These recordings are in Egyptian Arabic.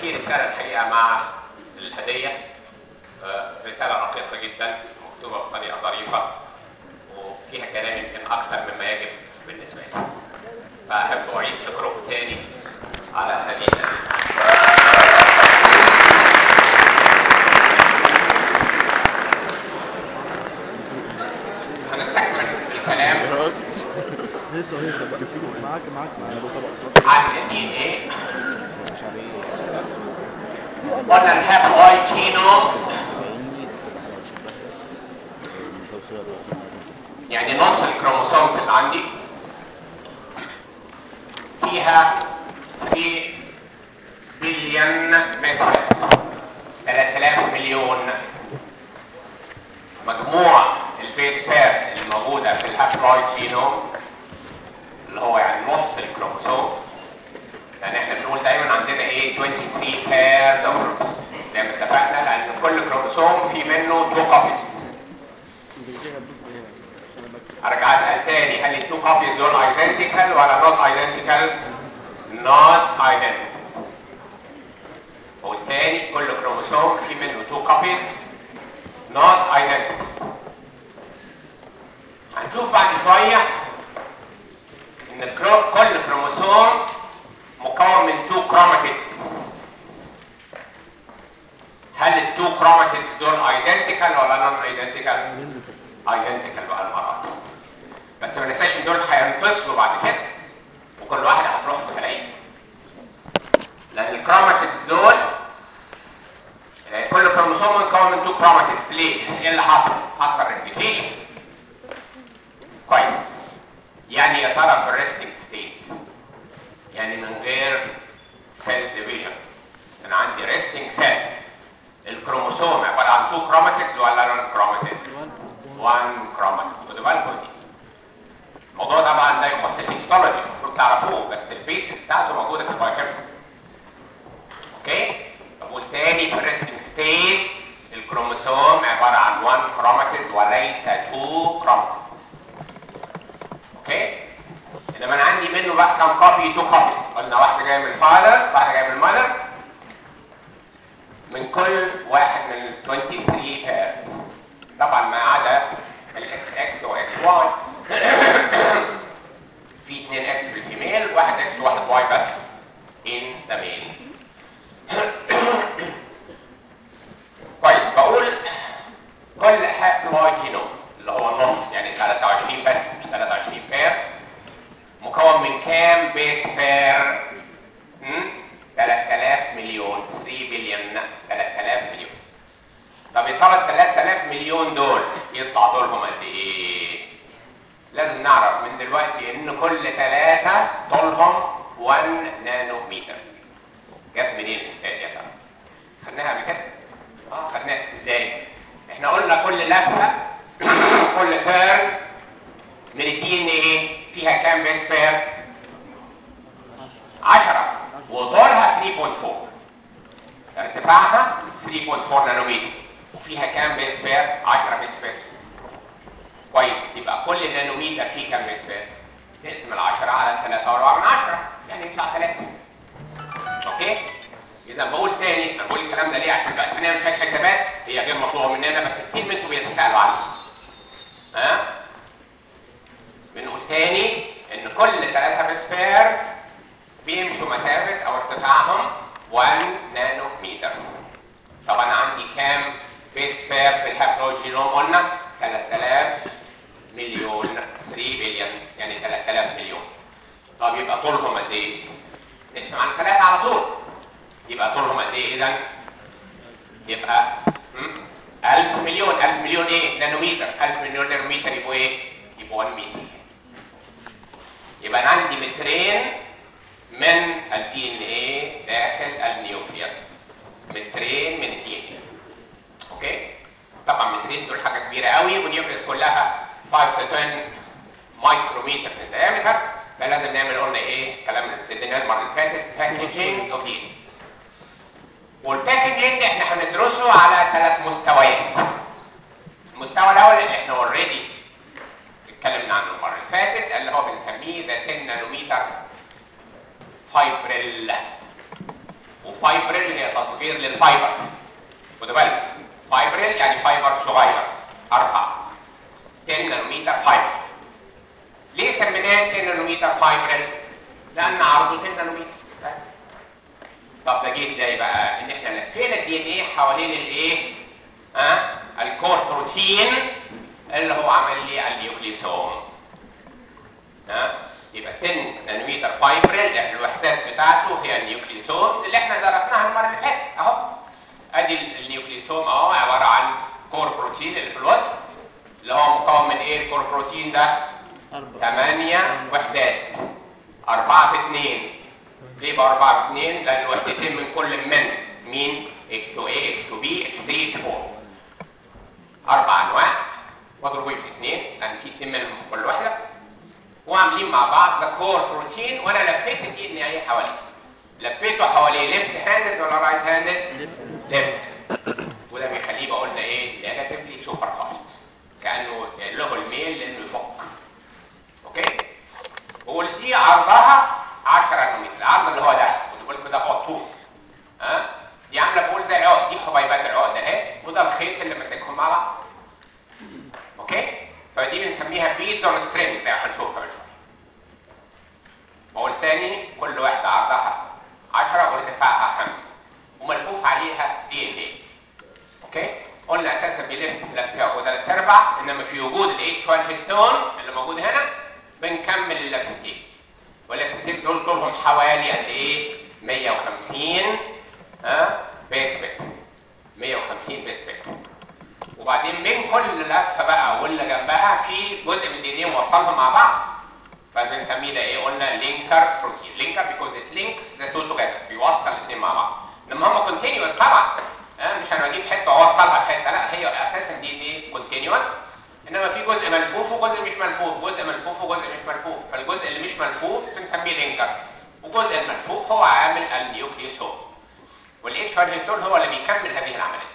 في رساله الحقيقه مع الهديه آه، رساله رقيقه جدا مكتوبه بطريقه ظريفه وفيها كلام يمكن اكثر مما يجب بالنسبه لي فاحب اعيد شكركم تاني على هذه الهديه هنستكمل الكلام هيصة هيصة بقى معاك معاك معاك عن الدي ان ايه قلنا الهابلويد جينوم يعني نص الكروموسومز اللي عندي فيها 3 بليون بيس 3000 مليون مجموع البيس بير اللي موجوده في الهابلويد جينوم اللي هو يعني نص الكروموسوم يعني احنا بنقول دايما عندنا ايه 23 pairs of chromosomes زي ما اتفقنا لان كل كروموسوم في منه 2 copies ارجع اسال تاني هل التو كوبيز دول ايدنتيكال ولا نوت ايدنتيكال؟ نوت ايدنتيكال والتاني كل كروموسوم في منه تو كوبيز نوت ايدنتيكال هنشوف بعد شويه ان الكرو- كل كروموسوم مكون من تو كروماتيدز هل التو كروماتيدز دول ايدنتيكال ولا نون ايدنتيكال؟ ايدنتيكال بقى المره دي. بس ما ننساش ان دول هينفصلوا بعد كده وكل واحد هتروح في خلايا لان الكروماتيدز دول آه، كل كروموسوم مكون من تو كروماتيدز ليه؟ ايه اللي حصل؟ حصل ريبليكيشن كويس يعني يا ترى في الريستنج ستيت يعني من غير سيل ديفيجن انا عندي ريستنج سيل الكروموسوم عباره عن تو كروماتيدز ولا نون كروماتيدز؟ 1 كروماتيد خدوا بالكم دي الموضوع طبعا ده يخص الهيستولوجي المفروض تعرفوه بس البيس بتاعته موجوده في البايوكيمستري اوكي طب والتاني في الريستنج ستيت الكروموسوم عباره عن 1 كروماتيد وليس 2 كروماتيد اوكي انما انا عندي منه بقى كام كوبي 2 كوبي قلنا واحده جايه من الفاذر واحده جايه من المذر من كل واحد من ال 23 بيرز طبعا ما عدا الاكس اكس واكس واي في اثنين اكس في الفيميل واحد اكس وواحد واي بس ان ذا ميل كويس بقول كل هابلويد جينوم اللي هو النص يعني 23 بس مش 23 بير مكون من كام بيس بير؟ هم؟ 3000 مليون 3 بليون 3000 مليون طب يا ترى ال 3000 مليون دول يطلع دولهم قد ايه؟ لازم نعرف من دلوقتي ان كل ثلاثة طولهم 1 نانومتر. جت منين الحكايه دي يا ترى؟ خدناها قبل كده؟ اه خدناها ازاي؟ احنا قلنا كل لفه كل تيرن من الدي ان ايه فيها كام بيس بير؟ 10 وطولها 3.4 ارتفاعها 3.4 نانومتر وفيها كام بيس بير 10 بيس بير كويس يبقى كل نانومتر فيه كام بيس بير نقسم ال 10 على 3 4 من 10 يعني يطلع 3 اوكي اذا بقول تاني انا بقول الكلام ده ليه عشان بقى نعمل شويه حسابات هي غير مطلوبه مننا بس كتير منكم بيتسالوا عنها ها بنقول تاني ان كل ثلاثه بيس بير بيمشوا مسافه او ارتفاعهم 1 نانو متر طبعا عندي كام بيس بير في الهابلويد جينوم قلنا 3000 مليون 3 بليون يعني 3000 مليون طب يبقى طولهم قد ايه؟ نقسم على ثلاثة على طول يبقى طولهم قد ايه اذا؟ يبقى هم؟ 1000 مليون 1000 مليون ايه؟ نانومتر 1000 مليون نانومتر يبقوا ايه؟ يبقوا 1 متر يبقى انا عندي مترين من الدي ان ايه داخل النيوكليوس مترين من الدي ان اوكي طبعا مترين دول حاجه كبيره قوي والنيوكليوس كلها 5 to 10 مايكرومتر في الديامتر فلازم نعمل قلنا ايه الكلام اللي ابتديناه المره اللي فاتت باكجينج اوف دي والباكجينج احنا هندرسه على ثلاث مستويات المستوى الاول اللي احنا اوريدي اتكلمنا عنه المره اللي فاتت اللي هو بنسميه ذا 10 نانومتر فايبريل فايبريل هي تصغير للفايبر خدوا بالك فايبريل يعني فايبر صغير أربعة 10 نانومتر فايبر ليه سميناه 10 نانومتر فايبريل؟ لأن عرضه 10 نانومتر بس. طب ده جه ازاي بقى؟ إن احنا لفينا الدي ان ايه حوالين الايه؟ ها؟ الكور بروتين اللي هو عمل لي النيوكليسوم ها؟ يبقى 10 نانومتر فايبريل الوحدات بتاعته هي النيوكليسوم اللي احنا درسناها المره اللي فاتت اهو ادي النيوكليسوم اهو عباره عن كور بروتين اللي في الوسط اللي هو مكون من ايه الكور بروتين ده؟ أربعة ثمانية وحدات أربعة في اثنين ليه بقى أربعة في اثنين؟ لأن الوحدتين من كل من مين؟ X2A, X2B, X3, X4 أربع أنواع واضربوا في اثنين لأن في اثنين منهم في كل واحدة وعاملين مع بعض ذا كور بروتين وأنا لفيت الدي إن إيه حواليه لفيته حواليه ليفت هاندد ولا رايت هاندد؟ ليفت وده بيخليه بقول لنا ايه؟ نيجاتيفلي سوبر فاست كأنه له الميل لأنه يفك اوكي ودي عرضها 10 نانومتر العرض اللي هو ده خدوا بالكم ده هو الطول ها دي عامله بقول زي العقد دي حبيبات العقد اهي وده الخيط اللي ماسكهم مع بعض اوكي فدي بنسميها بيتز اون سترينج زي ما هنشوفها دلوقتي بقول تاني كل واحده عرضها 10 وارتفاعها 5 وملفوف عليها دي ان ايه اوكي قلنا اساسا بيلف لفه وثلاث ارباع انما في وجود الاتش 1 هيستون اللي موجود هنا بنكمل اللفتين واللفتين دول طولهم حوالي قد ايه 150 ها بيس بيت 150 بيس بيت وبعدين بين كل لفه بقى واللي جنبها في جزء من الدي ان موصلهم مع بعض فبنسميه ده ايه قلنا لينكر بروتين لينكر بيكوز ات لينكس ذا تو توجذر بيوصل الاثنين مع بعض انما هم كونتينيوس طبعا ها مش انا بجيب حته واوصلها بحته لا هي اساسا دي ان ايه كونتينيوس انما في جزء ملفوف وجزء مش ملفوف جزء ملفوف وجزء مش ملفوف فالجزء اللي مش ملفوف بنسميه لينكر وجزء الملفوف هو عامل النيوكليوسوم والاتش 1 هيستون هو اللي بيكمل هذه العمليه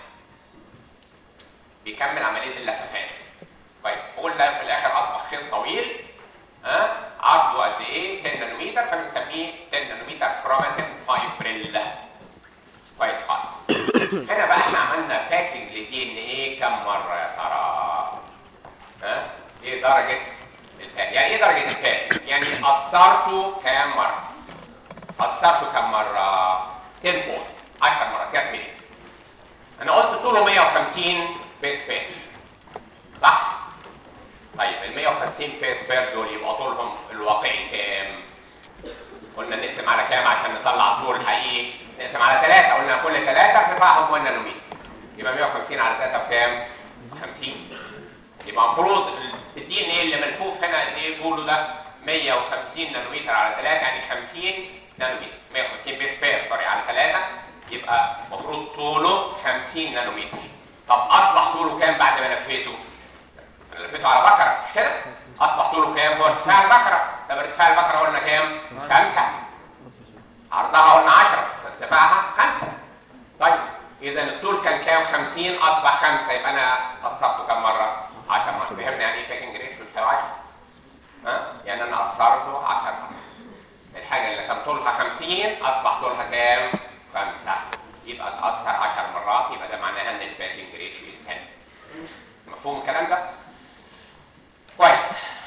بيكمل عمليه اللفافات كويس قلنا في الاخر اصبح خيط طويل ها عرضه قد ايه 10 نانومتر فبنسميه 10 نانومتر كروماتين فايبريل كويس خالص هنا بقى احنا عملنا باكينج للدي ان ايه كم مره يا ترى ها ايه درجه الباك يعني ايه درجه الباك يعني قصرته كام مره قصرته كم مره 10 بوينت 10 مرات كام ملي انا قلت طوله 150 بيس بير صح طيب ال 150 بيس بير دول يبقى طولهم الواقعي كام قلنا نقسم على كام عشان نطلع طول الحقيقي نقسم على 3 قلنا كل 3 ارتفاعهم 1 نانومتر يبقى 150 على 3 بكام 50 يبقى المفروض الدي ان ايه اللي ملفوف هنا قد ايه طوله ده 150 نانومتر على 3 يعني 50 نانومتر 150 بيس بير سوري على 3 يبقى المفروض طوله 50 نانومتر طب اصبح طوله كام بعد ما لفيته؟ انا لفيته على بكره مش كده؟ اصبح طوله كام هو ارتفاع البكره طب ارتفاع البكره قلنا كام؟ 5 عرضها قلنا 10 ارتفاعها 5 طيب اذا الطول كان كام 50 اصبح 5 يبقى انا قصرته كم مره 10 مرات فهمنا يعني ايه باكنج ريشيو بتاعه 10 ها يعني انا قصرته 10 مرات الحاجه اللي كان طولها 50 اصبح طولها كام 5 يبقى اتاثر 10 مرات يبقى ده معناها ان الباكنج ريشيو از 10 مفهوم الكلام ده كويس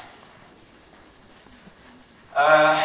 آه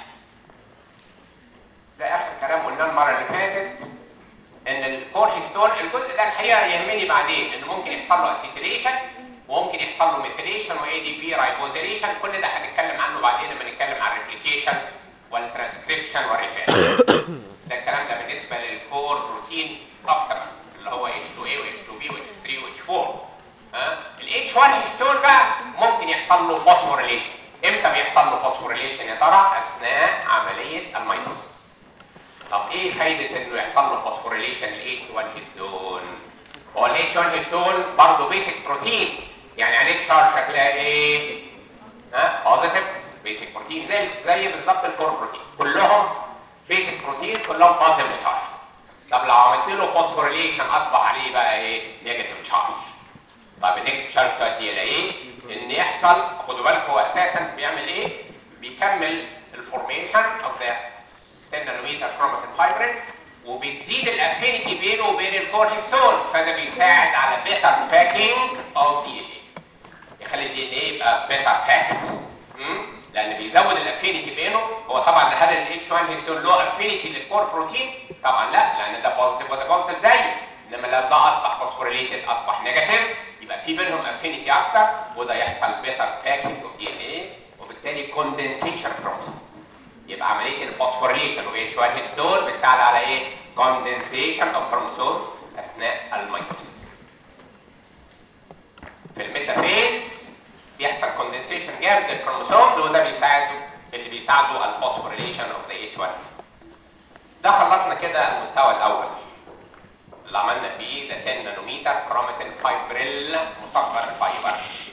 ده اخر كلام قلناه المره اللي فاتت ان الكور هيستون الجزء ده الحقيقه يهمني بعدين ان ممكن يحصل له اسيتيليشن وممكن يحصل له ميثيليشن واي دي بي رايبوزيليشن كل ده هنتكلم عنه بعدين لما نتكلم عن الريبليكيشن والترانسكريبشن والريفير ده الكلام ده بالنسبه للكور بروتين سبستمنت اللي هو H2A و H2B و H3 و H4 ها ال H1 هيستون بقى ممكن يحصل له فوسفوريليشن امتى بيحصل له فوسفوريليشن يا ترى اثناء عمليه الميتوسيس طب ايه فايدة انه يحصل له فوسفوريليشن ال H1 هيستون؟ هو ال H1 هيستون برضه بيسك بروتين يعني عليه تشارج شكلها ايه؟ ها بوزيتيف بيسك بروتين زي زي بالظبط الكور بروتين كلهم بيسك بروتين كلهم بوزيتيف تشارج طب لو عملت له فوسفوريليشن اصبح عليه بقى ايه؟ نيجاتيف تشارج طب النيجاتيف تشارج تؤدي الى ايه؟ ان يحصل خدوا بالكم هو اساسا بيعمل ايه؟ بيكمل الفورميشن اوف ذا 10 نانومتر كروماتين فايبرين وبتزيد الافينيتي بينه وبين الكور هيستون فده بيساعد على بيتر باكينج اوف دي ان اي يخلي الدي ان اي يبقى بيتر باكت لان بيزود الافينيتي بينه هو طبعا هل الاتش 1 هيستون له افينيتي للكور بروتين طبعا لا لان ده بوزيتيف وده بوزيتيف زي انما لو ده اصبح فوسفوريليتد اصبح نيجاتيف يبقى في بينهم افينيتي اكتر وده يحصل بيتر باكينج اوف دي ان اي وبالتالي كوندنسيشن بروسيس يبقى عمليه الفوسفوريليشن و اتش 1 هيستون بتساعد على ايه؟ كوندنسيشن اوف كروموسومز اثناء الميتوسيس في الميتافيز بيحصل كوندنسيشن جامد للكروموسومز وده بيساعده اللي بيساعده الفوسفوريليشن اوف ذا اتش 1 ده خلصنا كده المستوى الاول اللي عملنا فيه ده 10 نانومتر كروماتين فايبريل مصغر الفايبر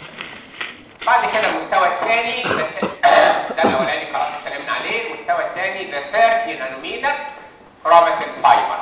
بعد كده المستوى الثاني ده الاولاني خلاص اتكلمنا عليه المستوى الثاني ده 30 نانومتر كروماتين فايبر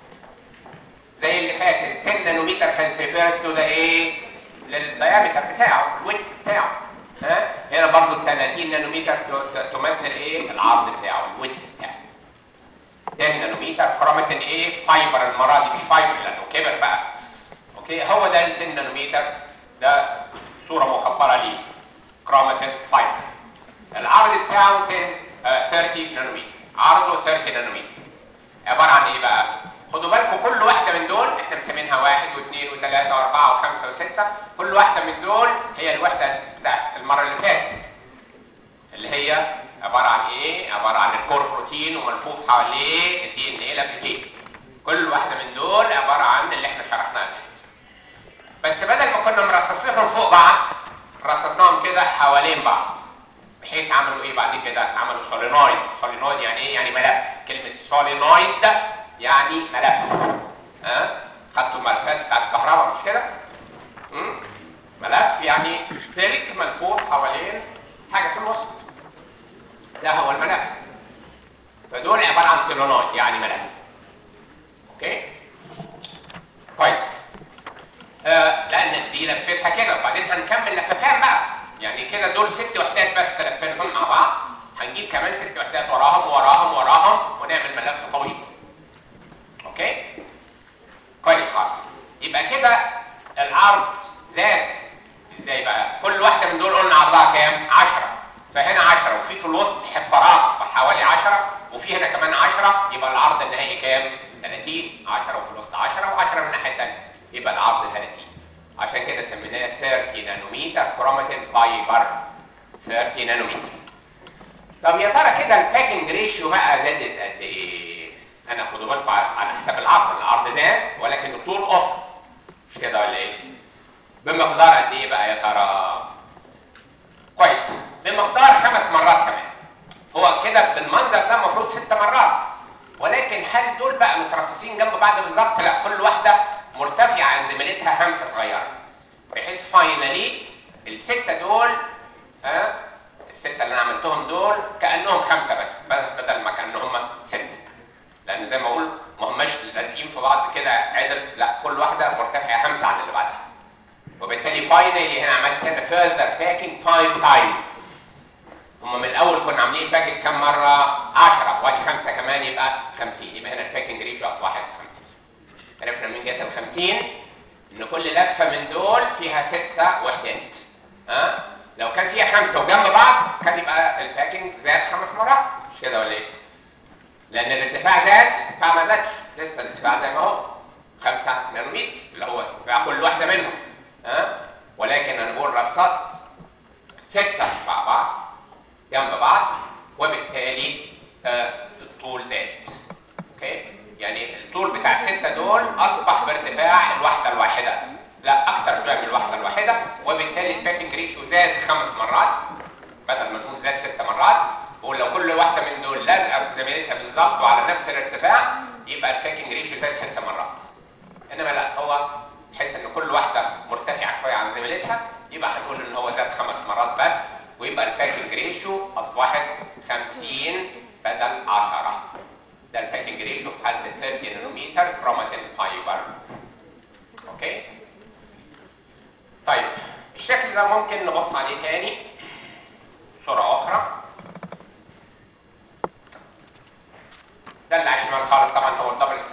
زي اللي فات 10 نانومتر كان ريفيرس تو ده ايه للديامتر بتاعه الويت بتاعه ها هنا برضه 30 نانومتر تمثل ايه العرض بتاعه الويت بتاعه 10 نانومتر كروماتين ايه فايبر المره دي مش فايبر لانه كبر بقى اوكي هو ده ال 10 نانومتر ده صوره مكبره ليه كروماتين فايبر العرض بتاعه 10 آه 30 نانومتر عرضه 30 نانومتر عباره عن ايه بقى خدوا بالكم كل واحده من دول احنا مسمينها واحد واثنين وثلاثه واربعه وخمسه وسته كل واحده من دول هي الوحده بتاعت المره اللي فاتت اللي هي عباره عن ايه عباره عن الكور بروتين وملفوف حواليه الدي ان ايه لفتين كل واحده من دول عباره عن اللي احنا شرحناه بس بدل ما كنا مرصصينهم فوق بعض رصصناهم كده حوالين بعض بحيث عملوا ايه بعد كده عملوا سولينويد سولينويد يعني ايه يعني ملف كلمه سولينويد يعني ملف ها أه؟ خدتوا الملفات بتاعت الكهرباء مش كده ملف يعني سلك ملفوف حوالين حاجه في الوسط ده هو الملف فدول عباره عن سولينويد يعني ملف اوكي طيب آه لان دي لفتها كده وبعدين هنكمل لففان بقى يعني كده دول ست وحدات بس لفينهم مع بعض هنجيب كمان ست وحدات وراهم وراهم وراهم ونعمل ملف طويل اوكي كويس خالص يبقى كده العرض زاد ازاي بقى كل واحده من دول قلنا عرضها كام 10 فهنا 10 وفي في الوسط فراغ حوالي 10 وفي هنا كمان 10 يبقى العرض النهائي كام 30 10 وفي الوسط 10 و10 من الناحيه الثانيه يبقى العرض 30 عشان كده سميناه 30 نانومتر كروماتين فايبر 30 نانومتر طب يا ترى كده الباكنج ريشيو بقى زادت قد ايه انا خدوا بالكم على حساب العرض العرض زاد ولكن الطول اوف مش كده ولا ايه بمقدار قد ايه بقى يا ترى كويس بمقدار خمس مرات كمان هو كده بالمنظر ده المفروض ست مرات ولكن هل دول بقى مترصصين جنب بعض بالظبط لا كل واحده مرتفعه عن زميلتها خمسه صغيره بحيث فاينالي السته دول ها أه؟ السته اللي انا عملتهم دول كانهم خمسه بس بدل ما كانهم سته لان زي ما اقول ما هماش لازقين في بعض كده عدل لا كل واحده مرتفعه خمسه عن اللي بعدها وبالتالي فاينالي هنا عملت كده فيرذر باكينج 5 تايمز هم من الاول كنا عاملين باكينج كام مره 10 وادي خمسه كمان يبقى 50 يبقى هنا الباكينج ريشيو اصبحت 50 عرفنا من جهه ال 50 ان كل لفه من دول فيها سته وحدات ها أه؟ لو كان فيها خمسه وجنب بعض كان يبقى الباكينج زاد خمس مرات مش كده ولا ايه؟ لان الارتفاع زاد الارتفاع ما زادش لسه الارتفاع زي ما هو 5 نانومتر اللي هو ارتفاع كل واحده منهم ها أه؟ ولكن انا بقول رصاص سته مع بعض جنب بعض وبالتالي آه الطول زاد اوكي يعني الطول بتاع السته دول اصبح بارتفاع الوحده الواحده لا اكثر شويه من الوحده الواحده وبالتالي الباكنج ريشيو زاد خمس مرات بدل ما نقول زاد ست مرات ولو كل واحده من دول لازقه في زميلتها بالظبط وعلى نفس الارتفاع يبقى الباكنج ريشيو زاد ست مرات انما لا هو بحيث ان كل واحده مرتفعه شويه عن زميلتها يبقى هنقول ان هو زاد خمس مرات بس ويبقى الباكنج ريشيو اصبحت 50 بدل 10 ده الباكنج ريشيو في حاله 30 نانومتر كروماتين فايبر اوكي طيب الشكل ده ممكن نبص عليه تاني صوره اخرى ده اللي على الشمال خالص طبعا هو الدبل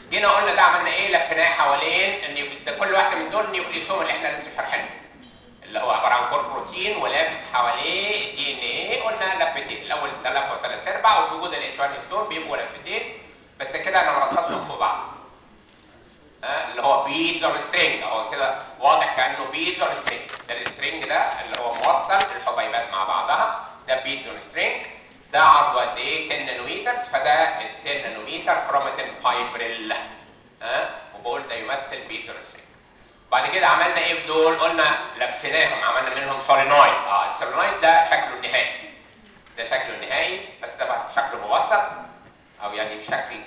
جينا قلنا ده عملنا ايه لفيناه حوالين ان ده كل واحده من دول النيوكليوسوم اللي احنا لسه شارحينه اللي هو عباره عن كور بروتين ولف حواليه دي ان ايه قلنا لفتين الاول ده لفه ثلاث ارباع وبوجود الاتش 1 ستون بيبقوا لفتين بس كده انا مرصصهم في بعض ها اللي هو بيدز اور سترينج اهو كده واضح كانه بيدز اور سترينج ده السترينج ده اللي هو موصل الحبيبات مع بعضها ده بيدز اور سترينج ده عرضه قد ايه 10 نانومتر فده ال 10 نانومتر كروماتين فايبريل ها وبقول ده يمثل بيدز اور سترينج بعد كده عملنا ايه في دول قلنا لفيناهم عملنا منهم سولينويد اه السولينويد ده شكله النهائي ده شكله النهائي بس ده بقى شكله مبسط او يعني شكل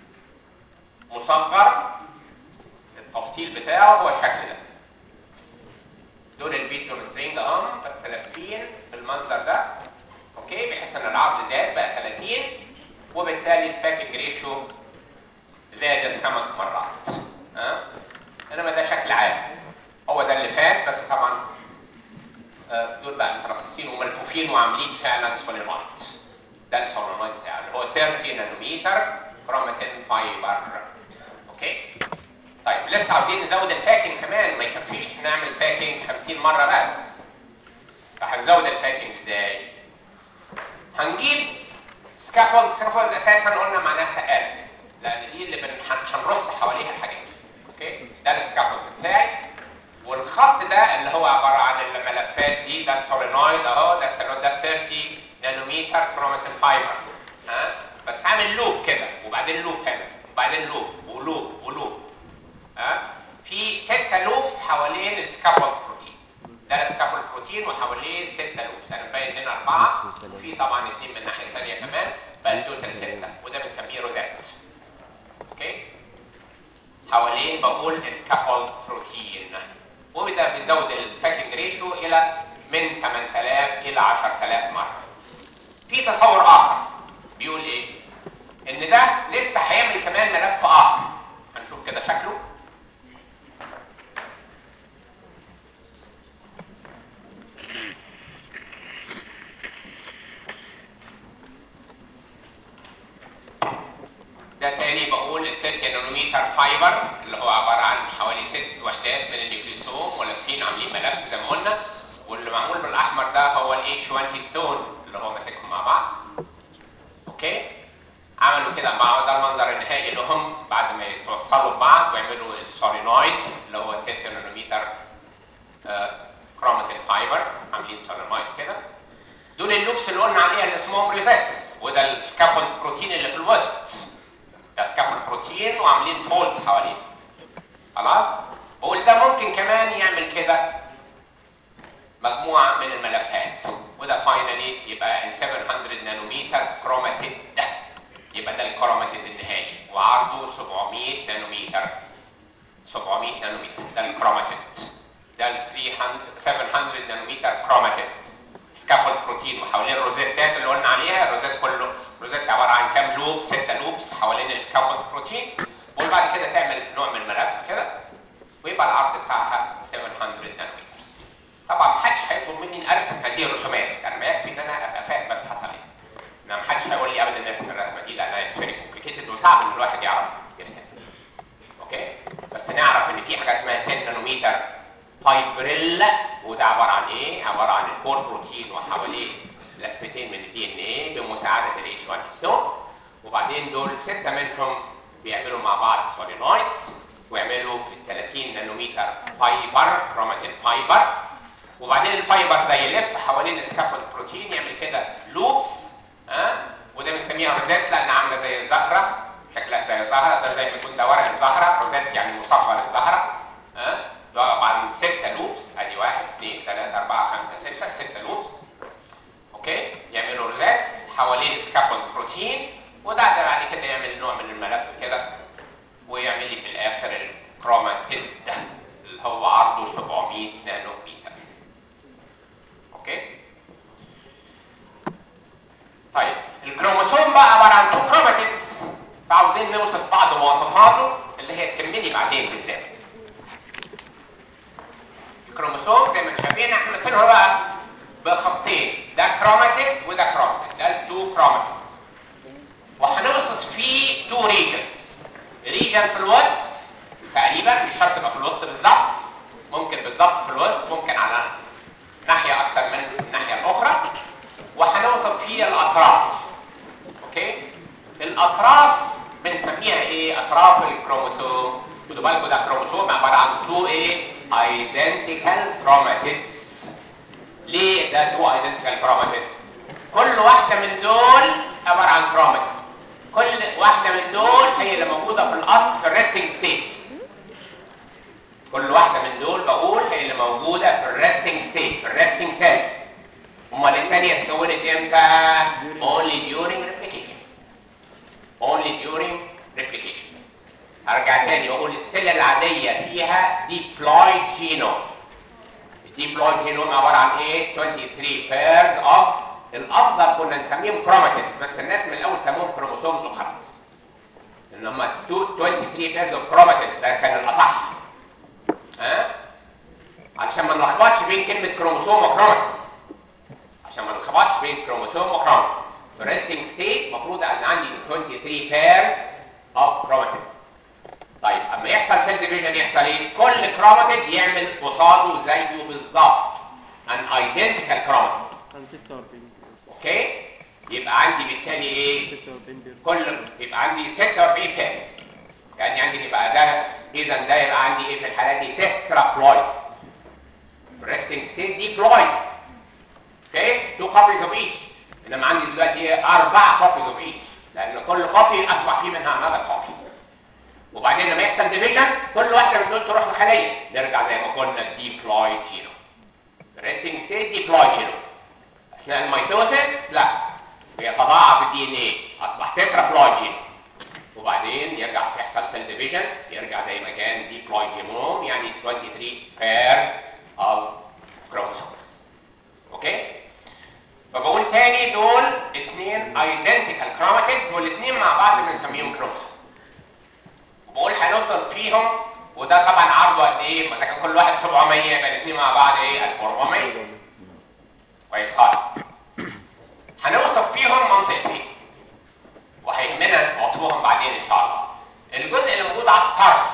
مصغر التفصيل بتاعه هو الشكل ده دول البيترو سترينج اهم بس لافين بالمنظر ده اوكي بحيث ان العرض زاد بقى 30 وبالتالي الباكج ريشيو زادت خمس مرات ها انما ده شكل عام هو ده اللي فات بس طبعا آه، دول بقى مترصصين وملفوفين وعاملين فعلا سولينويد ده السولينويد بتاعه اللي هو 30 نانومتر كروماتين فايبر اوكي طيب لسه عاوزين نزود الباكينج كمان ما يكفيش نعمل باكينج 50 مره بس فهنزود الباكينج ازاي هنجيب سكافولد سكافولد اساسا قلنا معناها آلة لان دي اللي بن- هن- هنرص حواليها الحاجات اوكي ده السكافولد بتاعي والخط ده اللي هو عباره عن الملفات دي ده السولينويد اهو ده السولينويد ده 30 نانومتر كروماتين فايبر ها بس عامل لوب كده وبعدين لوب هنا وبعدين لوب ولوب ولوب ها في ستة لوبس حوالين السكافولد بروتين ده السكافولد بروتين وحواليه ستة لوبس انا مبين هنا اربعة وفي طبعا اثنين من الناحية الثانية كمان بقى التوتال ستة وده بنسميه روزات اوكي حوالين بقول سكافولد بروتين وده بيزود الباكينج ريشيو الى من 8000 الى 10000 مرة في تصور اخر بيقول ايه ان ده لسه هيعمل كمان ملف اخر هنشوف كده شكله ده تاني بقول الست نانومتر فايبر اللي هو عباره عن حوالي ست وحدات من النيوكليوسوم ولافين عاملين ملف زي ما قلنا واللي معمول بالاحمر ده هو الاتش 1 هيستون اللي هو ماسكهم مع بعض اوكي عملوا كده مع ده المنظر النهائي لهم بعد ما يتوصلوا ببعض ويعملوا السولينويد اللي هو 6 نانومتر كروماتين فايبر عاملين سولينويد كده دول اللوبس اللي قلنا عليها اللي اسمهم ريزاتس وده السكافولد بروتين اللي في الوسط ده سكافولد بروتين وعاملين فولد حواليه خلاص بقول ده ممكن كمان يعمل كده مجموعه من الملفات وده فاينلي يبقى ال 700 نانومتر كروماتيد ده يبقى ده الكروماتيد النهائي وعرضه 700 نانومتر 700 نانومتر ده الكروماتيد ده ال 300 700 نانومتر كروماتيد سكافولد بروتين وحوالين الروزيتات اللي قلنا عليها الروزيت كله روزيت عباره عن كام لوب ستة لوبس حوالين السكافولد بروتين وبعد كده تعمل نوع من الملف كده ويبقى العرض بتاعها 700 نانومتر طبعا محدش هيطلب مني ان ارسم هذه الرسومات انا ما يكفي ان انا ابقى فاهم بس حصل ايه ما محدش هيقول لي ابدا ارسم الرسمه دي لانها فيري كومبليكيتد وصعب ان الواحد يعرف يرسم اوكي بس نعرف ان في حاجه اسمها 10 نانومتر فايبريل وده عباره عن ايه عباره عن الكور بروتين وحواليه لفتين من الدي ان ايه بمساعده الاتش 1 ستون وبعدين دول سته منهم بيعملوا مع بعض سولينويد ويعملوا ال 30 نانومتر فايبر كروماتين فايبر وبعدين الفايبر ده يلف حوالين السكافولد بروتين يعمل كده لوبس ها أه؟ وده بنسميها روزيت لان عامله زي الزهره شكلها زي الزهره ده زي ما يكون ده ورق الزهره روزيت يعني مصغر الزهره ها أه؟ ده عباره عن ستة لوبس ادي واحد اثنين ثلاثة أربعة خمسة ستة ستة لوبس اوكي يعملوا روزيت حوالين السكافولد بروتين وده بعد كده يعمل نوع من الملف كده ويعمل لي في الاخر الكروماتيد ده اللي هو عرضه 700 نانو متر اوكي طيب الكروموسوم بقى عباره عن تو كروماتيدز فعاوزين نوصف بعض مواصفاته اللي هي تهمني بعدين بالذات الكروموسوم زي ما انتم شايفين احنا مثلها بقى بخطين ده كروماتيد وده كروماتيد ده التو كروماتيدز وهنوصف فيه تو ريجنز ريجن ريجن في الوسط تقريبا مش شرط تبقى في الوسط بالظبط ممكن بالظبط في الوسط ممكن على ناحيه اكتر من الناحيه الاخرى وهنوصف فيه الاطراف اوكي الاطراف بنسميها ايه اطراف الكروموسوم خدوا بالكم ده كروموسوم عباره عن تو ايه ايدنتيكال كروماتيدز ليه ده تو ايدنتيكال كروماتيدز كل واحده من دول عباره عن كروماتيد كل واحده من دول هي اللي موجوده في الاصل في الريستنج ستيت كل واحده من دول بقول هي اللي موجوده في الريستنج ستيت في الريستنج سيل امال الثانيه اتكونت امتى only during replication only during replication ارجع تاني واقول السيل العاديه فيها ديبلويد جينوم الديبلويد جينوم عباره عن ايه 23 بيرز اوف الافضل كنا نسميهم كروماتيدز بس الناس من الاول سموهم كروموسومز وخلاص ان هم 23 بيرز اوف كروماتيدز ده كان الاصح ها علشان ما نلخبطش بين كلمه كروموسوم وكروماتيد عشان ما نلخبطش بين كروموسوم وكروماتيد في الريستنج ستيت المفروض ان عندي 23 بيرز اوف كروماتيدز طيب اما يحصل سيل ديفيجن يحصل ايه كل كروماتيد يعمل قصاده زيه بالظبط ان ايدنتيكال كروماتيد عن 46 اوكي يبقى عندي بالتالي ايه 46 بير كل يبقى عندي 46 كام يعني عندي يبقى ده اذا ده يبقى عندي ايه في الحالات دي تترا بلويد ريستنج ستيت دي بلويد اوكي تو كوبيز اوف ايتش انما عندي دلوقتي ايه اربع كوبيز اوف ايتش لان كل كوبي اصبح فيه منها انذر كوبي وبعدين لما يحصل ديفيجن كل واحده من دول تروح لخليه نرجع زي ما قلنا ديبلويد جينوم ريستنج ستيت ديبلويد جينوم اثناء الميتوسيس لا بيتضاعف الدي ان ايه اصبح تترا بلويد جينوم وبعدين يرجع يحصل سيل ديفيجن يرجع زي ما كان ديبلويد جينوم يعني 23 بيرز اوف كروموسومز اوكي فبقول تاني دول اثنين ايدنتيكال كروماتيدز والاثنين مع بعض بنسميهم كروموسوم بقول هنوصل فيهم وده طبعا عرضه قد ايه ما ده كان كل واحد 700 يبقى الاثنين مع بعض ايه 1400 كويس خالص هنوصف فيهم منطقتين وهيهمنا وصفهم بعدين ان شاء الله الجزء اللي موجود على الطرف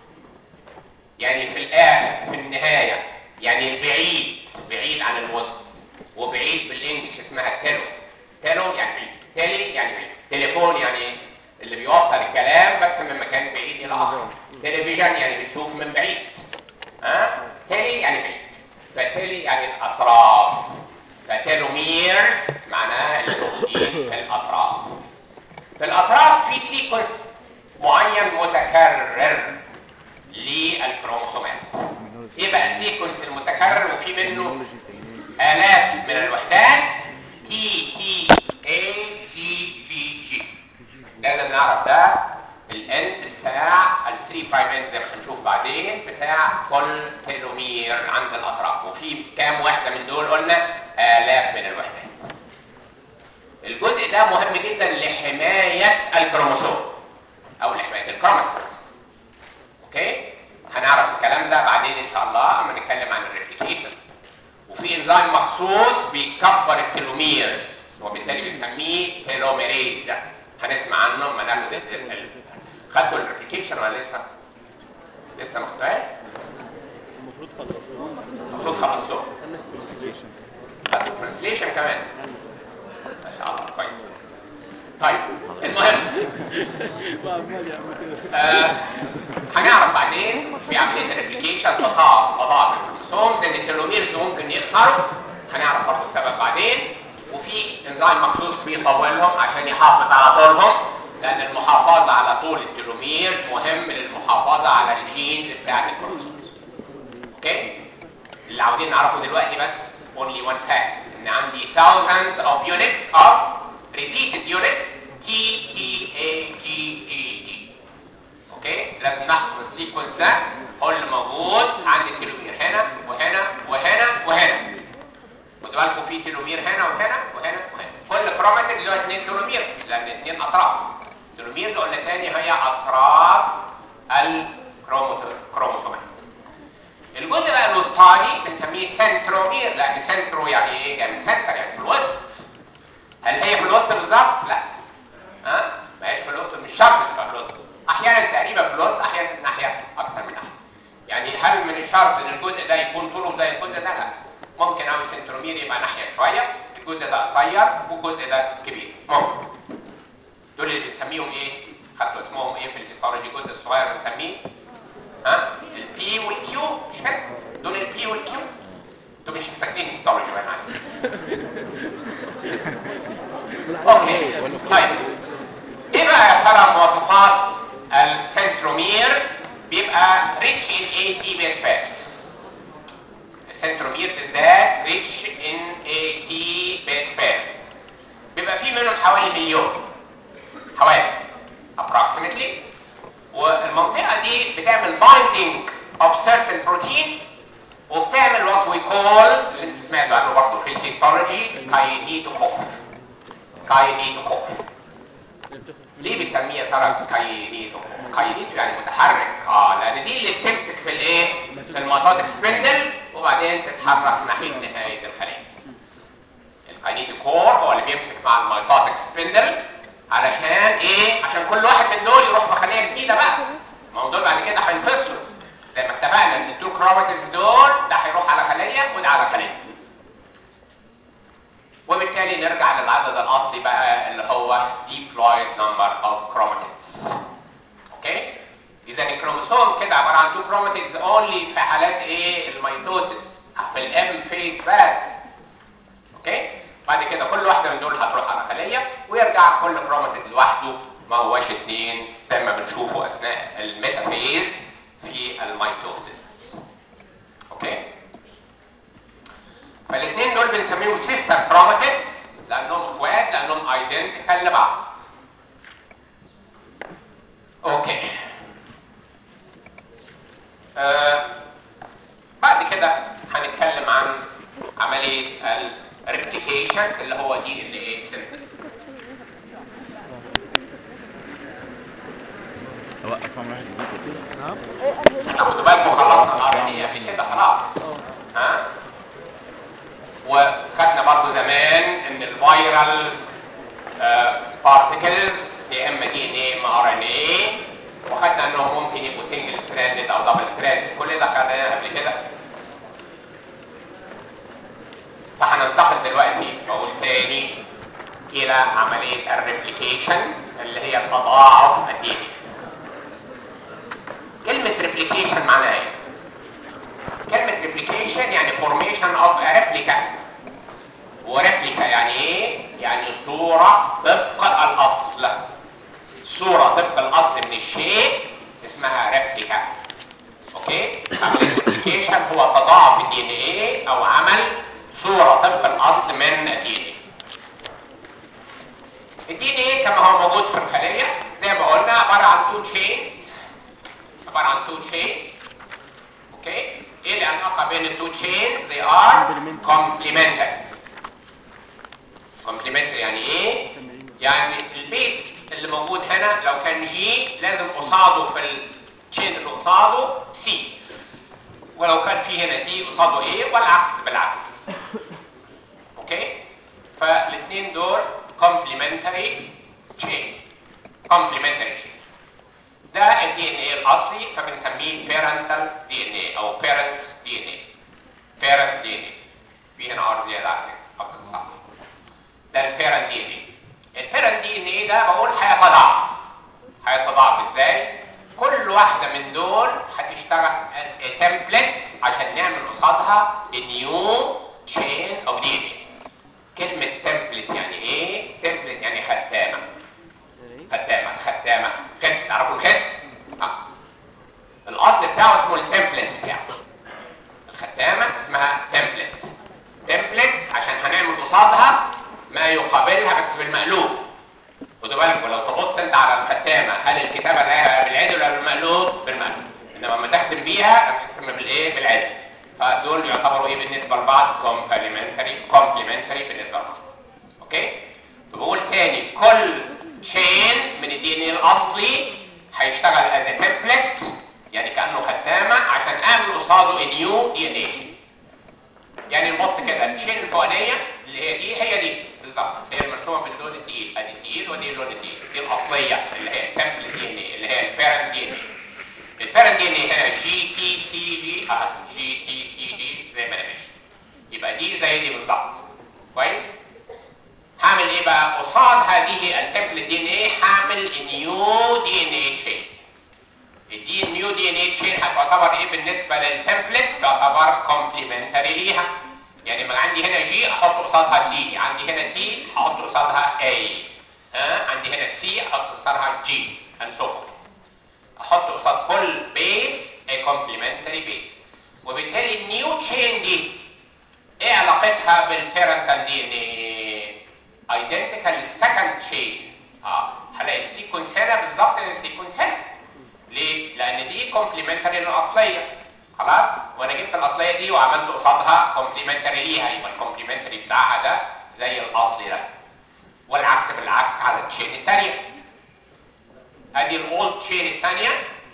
يعني في الاخر في النهايه يعني البعيد بعيد عن الوسط وبعيد بالانجلش اسمها تيلو تيلو يعني بعيد تيلي يعني بعيد تليفون يعني ايه اللي بيوصل الكلام بس من مكان بعيد الى اخر تلفزيون يعني بتشوف من بعيد ها تيلي يعني بعيد فتيلي يعني الاطراف فتيلومير معناها الموجودين في الاطراف في الاطراف في سيكونس معين متكرر للكروموسومات ايه بقى السيكونس المتكرر وفي منه الاف من الوحدات تي تي اي جي جي جي لازم نعرف ده الاند بتاع ال 3 برايم اند زي ما هنشوف بعدين بتاع كل تيلومير عند الاطراف وفي كام واحده من دول قلنا الاف من الوحدات الجزء ده مهم جدا لحمايه الكروموسوم او لحمايه الكروماتيز اوكي هنعرف الكلام ده بعدين ان شاء الله اما نتكلم عن الريبليكيشن وفي انزيم مخصوص بيكبر التلوميرز وبالتالي بنسميه تيلوميريز هنسمع عنه لما ناخد ال- ال- خدتوا الريبليكيشن ولا لسه؟ لسه ما خدتوهاش؟ المفروض خلصوه المفروض خلصتوه خلص ترانسليشن خدتوا ترانسليشن كمان ما شاء الله كويس طيب المهم وعمال يعمل كده آه، هنعرف بعدين في عمليه الريبليكيشن تضاعف تضاعف الكروموسومز ان التلوميرز ممكن يقصروا هنعرف برضه السبب بعدين وفي انزيم مخصوص بيطولهم عشان يحافظ على طولهم لان المحافظه على طول التلومير مهم للمحافظه على الجينز بتاعت الكروموسومز اوكي اللي عاوزين نعرفه دلوقتي بس only one fact ان عندي thousands of units of repeated units T T A G G G اوكي لازم نحفظ السيكونس ده هو اللي موجود عند التلومير هنا وهنا وهنا وهنا خدوا بالكم في تلومير هنا وهنا وهنا وهنا كل كروماتيد له اثنين تلومير لان اثنين اطراف التلومير اللي قلنا تاني هي اطراف الكروموسومات الجزء بقى الوسطاني بنسميه سنترومير لان سنترو يعني ايه؟ يعني سنتر يعني في الوسط هل هي في الوسط بالظبط؟ لا ها؟ ما هيش في الوسط مش شرط تبقى في الوسط احيانا تقريبا في الجزء ده قصير والجزء ده كبير ممكن دول اللي بنسميهم ايه خدتوا اسمهم ايه في الهيستولوجي الجزء الصغير بنسميه ها البي والكيو مش كده دول البي والكيو انتوا مش فاكرين هيستولوجي ولا حاجه اوكي طيب ايه بقى يا ترى مواصفات السنترومير بيبقى ريتش ان اي تي بيس فاتس السنترومير بالذات ريتش ان اي تي بيس فاتس بيبقى فيه منهم حوالي مليون حوالي approximately والمنطقة دي بتعمل binding of certain proteins وبتعمل what we call اللي انتوا سمعتوا عنه برضه في الهيستولوجي كاينيتوكوب كاينيتوكوب ليه بنسميها ترى كاينيتوكوب كاينيتو يعني متحرك اه لان دي اللي بتمسك في الايه في الميتوتيك سبندل وبعدين تتحرك ناحية نهاية الخلية الكاينيتوكور هو اللي بيمسك مع الميتوتيك سبندل علشان ايه عشان كل واحد من دول يروح في خليه جديده بقى ما هو دول بعد كده هينفصلوا زي ما اتفقنا ان التو كروماتينز دول ده هيروح على خليه وده على خليه وبالتالي نرجع للعدد الاصلي بقى اللي هو diploid number of chromatins اوكي اذا الكروموسوم كده عباره عن تو كروماتينز اونلي في حالات ايه الميتوسيس في الام فيز بس اوكي بعد كده كل واحده من دول هتروح على خليه ويرجع كل كروماتين لوحده ما هوش اثنين زي ما بنشوفه اثناء الميتافيز في الميتوسيس اوكي فالاثنين دول بنسميهم سيستر كروماتين لانهم اخوات لانهم ايدنتيكال لبعض اوكي آه بعد كده هنتكلم عن عمليه الريبليكيشن اللي هو دي ان ايه سينثيسيس اوقف عم واحد يزيد نعم خدوا بالكم خلصنا الار ان اي قبل كده خلاص ها وخدنا برضو زمان ان الفيرال بارتكلز يا اما دي ان اي اما ار ان اي وخدنا انهم ممكن يبقوا سنجل ستراندد او دبل ستراندد كل ده خدناه قبل كده فهننتقل دلوقتي بقول تاني الى عمليه الريبليكيشن اللي هي التضاعف الديني كلمة replication معناها ايه؟ كلمة replication يعني formation of a replica وريبليكا يعني ايه؟ يعني صورة طبق الأصل صورة طبق الأصل من الشيء اسمها ريبليكا اوكي؟ عملية replication هو تضاعف الدي ان ايه أو عمل صورة طبق الأصل من الدي ان ايه الدي ان ايه كما هو موجود في الخلية زي ما قلنا عبارة عن تو تشينز عبارة عن تو تشين اوكي ايه العلاقة بين التو تشين they are complementary complementary يعني ايه يعني البيس اللي موجود هنا لو كان جي لازم قصاده في التشين اللي قصاده سي ولو كان في هنا دي قصاده ايه والعكس بالعكس اوكي فالاثنين دول complementary chain complementary chain ده الدي ان ايه الاصلي فبنسميه بيرنتال دي ان ايه او بيرنت دي ان ايه بيرنت دي ان ايه في هنا ار زياده على فكره أو صح ده البيرنت دي ان ايه البيرنت دي ان ايه ده بقول هيتضاعف هيتضاعف ازاي كل واحده من دول هتشتغل تمبلت عشان نعمل قصادها نيو تشين اوف دي ان ايه كلمه تمبلت يعني ايه تمبلت يعني ختامه ختامه ختامه خد تعرفوا الخد آه. الاصل بتاعه اسمه التمبلت بتاعه الختامه اسمها تمبلت تمبلت عشان هنعمل قصادها ما يقابلها بس بالمقلوب خدوا بالكم لو تبص انت على الختامه هل الكتابه اللي هي بالعدل ولا بالمقلوب بالمقلوب انما لما تختم بيها تختم بالايه بالعدل فدول يعتبروا ايه بالنسبه لبعض كومبلمنتري كومبلمنتري بالنسبه لبعض اوكي فبقول تاني كل تشين من الدي ان ايه الاصلي هيشتغل از تمبلت يعني كانه ختامه عشان اعمل قصاده نيو دي ان ايه يعني نبص كده التشين الفوقانيه اللي هي دي هي دي بالظبط هي المرسومه باللون التقيل ادي التقيل ودي اللون التقيل دي الاصليه اللي هي التمبلت دي ان ايه اللي هي البيرنت دي ان ايه البيرنت دي ان ايه هنا جي تي سي جي اه جي تي سي جي زي ما انا ماشي يبقى دي زي دي بالظبط كويس هعمل ايه بقى قصاد هذه التمبلت دي ان ايه هعمل نيو دي ان اي تشين الدي نيو دي ان اي تشين هتعتبر ايه بالنسبه للتمبلت تعتبر كومبليمنتري ليها يعني ما عندي هنا جي احط قصادها سي عندي هنا تي احط قصادها اي ها عندي هنا سي احط قصادها جي and so forth احط قصاد كل بيس a complementary base وبالتالي النيو تشين دي ايه علاقتها بالبيرنتال دي ان ايه ايدنتيكال للسكند تشين اه هلاقي السيكونس هنا بالظبط السيكونس هنا ليه لان دي كومبليمنتري للاصليه خلاص وانا جبت الاصليه دي وعملت قصادها كومبليمنتري ليها يبقى الكومبليمنتري بتاعها ده زي الاصلي ده والعكس بالعكس على التشين الثانيه ادي الاولد تشين الثانيه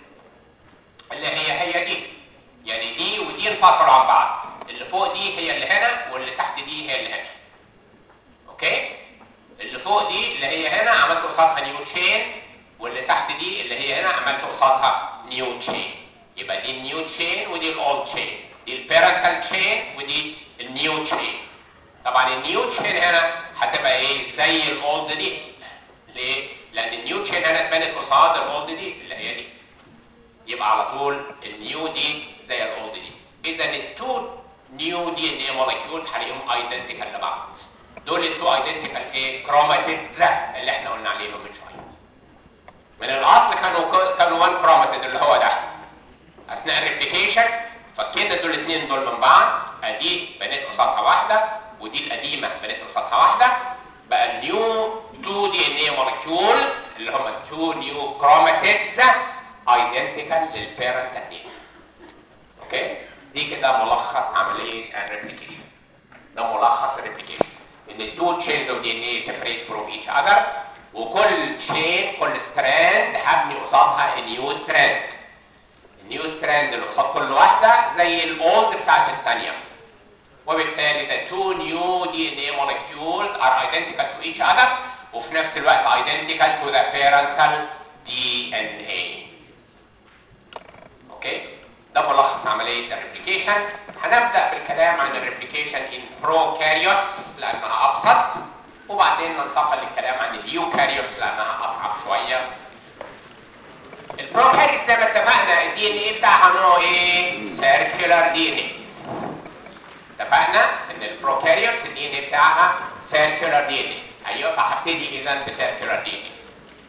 اللي هي هي دي يعني دي ودي انفصلوا عن بعض اللي فوق دي هي اللي هنا واللي تحت دي هي اللي هنا اوكي اللي فوق دي اللي هي هنا عملت قصادها نيو تشين واللي تحت دي اللي هي هنا عملت قصادها نيو تشين يبقى دي النيو تشين ودي الاولد تشين دي البيرنتال تشين ودي النيو تشين طبعا النيو تشين هنا هتبقى ايه زي الاولد دي ليه لان النيو تشين هنا اتبنت قصاد الاولد دي اللي هي دي يبقى على طول النيو دي زي الاولد دي اذا التو نيو دي ان اي مولكيول هلاقيهم ايدنتيكال لبعض دول التو ايدنتيكال ايه كروماتيدز اللي احنا قلنا عليهم من شويه من الاصل كانوا كانوا وان كروماتيد اللي هو ده اثناء الريبليكيشن فكينا دول الاثنين دول من بعض ادي بنيت قصادها واحده ودي القديمه بنيت قصادها واحده بقى النيو 2 دي ان اي مولكيولز اللي هم 2 نيو كروماتيدز ايدنتيكال للبيرنت دي اوكي دي كده ملخص عمليه الريبليكيشن ده ملخص الريبليكيشن ان التو تشينز اوف دي ان اي سيبريت فروم ايتش اذر وكل تشين كل ستراند هبني قصادها نيو ستراند النيو ستراند اللي قصاد كل واحده زي الاولد بتاعت الثانيه وبالتالي the two new DNA molecules are identical to each other وفي نفس الوقت identical to the parental DNA اوكي ده ملخص عمليه الريبليكيشن هنبدا بالكلام عن الريبليكيشن ان بروكاريوتس لانها ابسط وبعدين ننتقل للكلام عن اليوكاريوتس لانها اصعب شويه البروكاريوتس زي ما اتفقنا الدي ان ايه بتاعها نوعه ايه سيركيولار دي ان ايه اتفقنا ان البروكاريوتس الدي ان ايه بتاعها سيركيولار دي ان ايه ايوه فهبتدي اذا بسيركيولار دي ان ايه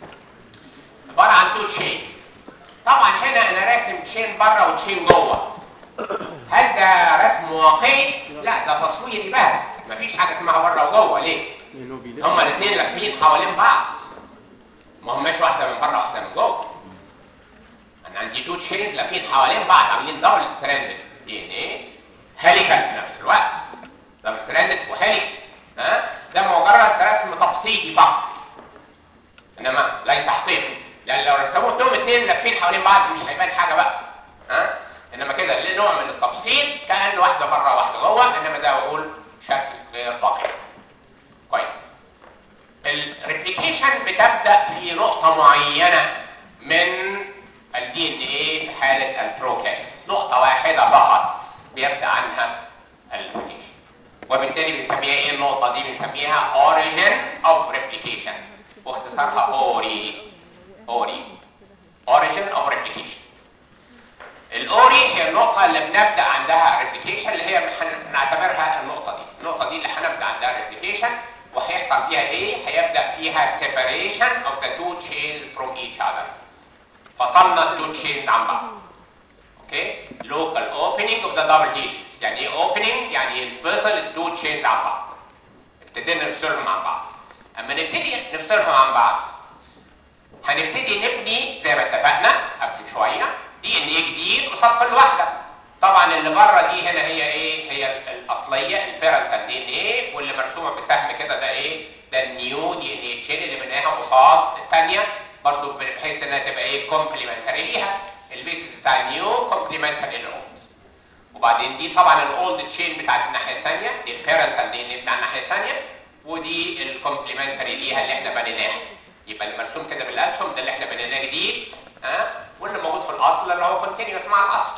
عباره عن تو تشينز طبعا هنا انا راسم تشين بره وتشين جوه هل ده رسم واقعي؟ لا ده تصويري بس مفيش حاجه اسمها بره وجوه ليه؟ لانه بيلف هما الاثنين لافين حوالين بعض ما هماش واحده من بره واحده من جوه انا عندي تو تشينز لافين حوالين بعض عاملين دبل ستراندد دي ان ايه هيليكال في نفس الوقت دبل ستراندد وهيليك ها ده مجرد رسم تبسيطي فقط انما ليس حقيقي لان لو رسموهم اثنين لافين حوالين بعض مش هيبان حاجه بقى ها انما كده ليه نوع من التبسيط كان واحده بره واحده جوه انما ده بقول شكل غير دقيق كويس الريبليكيشن بتبدا في نقطه معينه من الدي ان ايه في حاله البروكاريوت نقطه واحده فقط بيبدا عنها الريبليكيشن وبالتالي بنسميها ايه النقطه دي بنسميها origin of replication واختصارها اوري اوري origin of replication الاوري هي النقطة اللي بنبدأ عندها ريبليكيشن اللي هي هنعتبرها النقطة دي، النقطة دي اللي هنبدأ عندها ريبليكيشن وهيحصل فيها ايه؟ هيبدأ فيها separation of the two chains from each other. فصلنا التو chains عن بعض. اوكي؟ local opening of the double helix، يعني ايه opening؟ يعني ينفصل التو chains عن بعض. ابتدينا نفصلهم عن بعض. اما نبتدي نفصلهم عن بعض هنبتدي نبني زي ما اتفقنا قبل شويه دي ان ايه جديد قصاد كل واحده طبعا اللي بره دي هنا هي ايه هي الاصليه البيرنتال دي ان ايه واللي مرسومه بسهم كده ده ايه ده النيو دي ان ايه تشين اللي بناها قصاد الثانيه برضو بحيث انها تبقى ايه كومبليمنتري ليها البيسز بتاع النيو كومبليمنتري للاولد وبعدين دي طبعا الاولد تشين بتاعت الناحيه الثانيه دي البيرنتال دي ان ايه بتاع الناحيه الثانيه ودي الكومبليمنتري ليها اللي احنا بنيناها يبقى المرسوم كده بالاسهم ده اللي احنا بنيناه جديد ها أه؟ واللي موجود في الاصل اللي هو كونتينيوس مع الاصل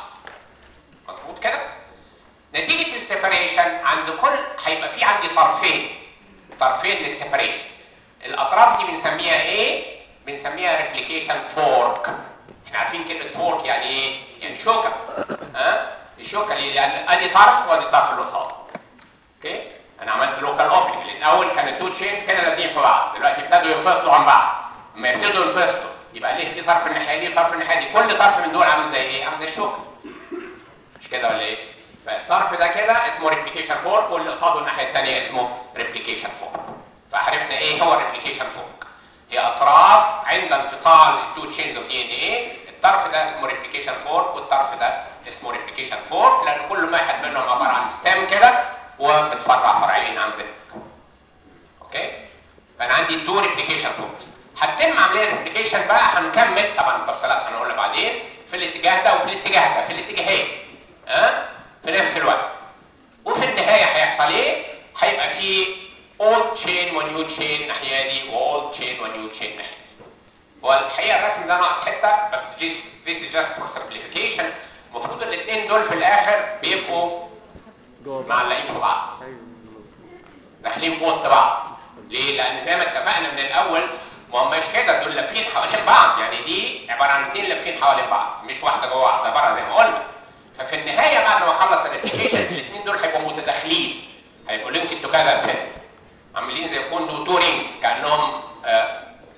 مظبوط كده نتيجه السيبريشن عند كل هيبقى في عندي طرفين طرفين للسيبريشن الاطراف دي بنسميها ايه بنسميها ريبليكيشن فورك احنا عارفين كلمه فورك يعني ايه يعني شوكه ها الشوكه اللي يعني ادي طرف وادي طرف اللي قصاده اوكي انا عملت لوكال اوبليك لان الاول كانت تو تشين كده لازقين في بعض دلوقتي ابتدوا ينفصلوا عن بعض لما يبتدوا ينفصلوا يبقى ليه دي طرف الناحيه دي طرف الناحيه دي كل طرف من دول عامل زي ايه عامل زي الشوكه مش كده ولا ايه فالطرف ده كده اسمه ريبليكيشن فورك واللي قصاده الناحيه الثانيه اسمه ريبليكيشن فورك فعرفنا ايه هو الريبليكيشن فورك هي اطراف عند انفصال التو تشينز اوف دي ان ايه الطرف ده اسمه ريبليكيشن فورك والطرف ده اسمه ريبليكيشن فورك لان كل واحد منهم عباره عن ستام كده وبتفرع فرعين عن ذلك اوكي فانا عندي تو ريبليكيشن فوركس هتتم عمليه ريبليكيشن بقى هنكمل طبعا التفصيلات هنقولها بعدين في الاتجاه ده وفي الاتجاه ده في الاتجاهين ها أه؟ في نفس الوقت وفي النهايه هيحصل ايه هيبقى في old chain ونيو chain الناحيه دي واولد chain ونيو chain الناحيه دي والحقيقه الرسم ده ناقص حته بس this, this is just for simplification المفروض الاثنين دول في الاخر بيبقوا جوه معلقين في بعض ايوه داخلين في وسط بعض ليه؟ لان زي ما اتفقنا من الاول ما هماش كده دول لافين حوالين بعض يعني دي عباره عن اثنين لافين حوالين بعض مش واحده جوه واحده بره زي ما قلنا ففي النهايه بعد ما اخلص الابلكيشن الاثنين دول هيبقوا متداخلين هيبقوا لينك توجذر كده عاملين زي يكونوا تو رينجز كانهم آه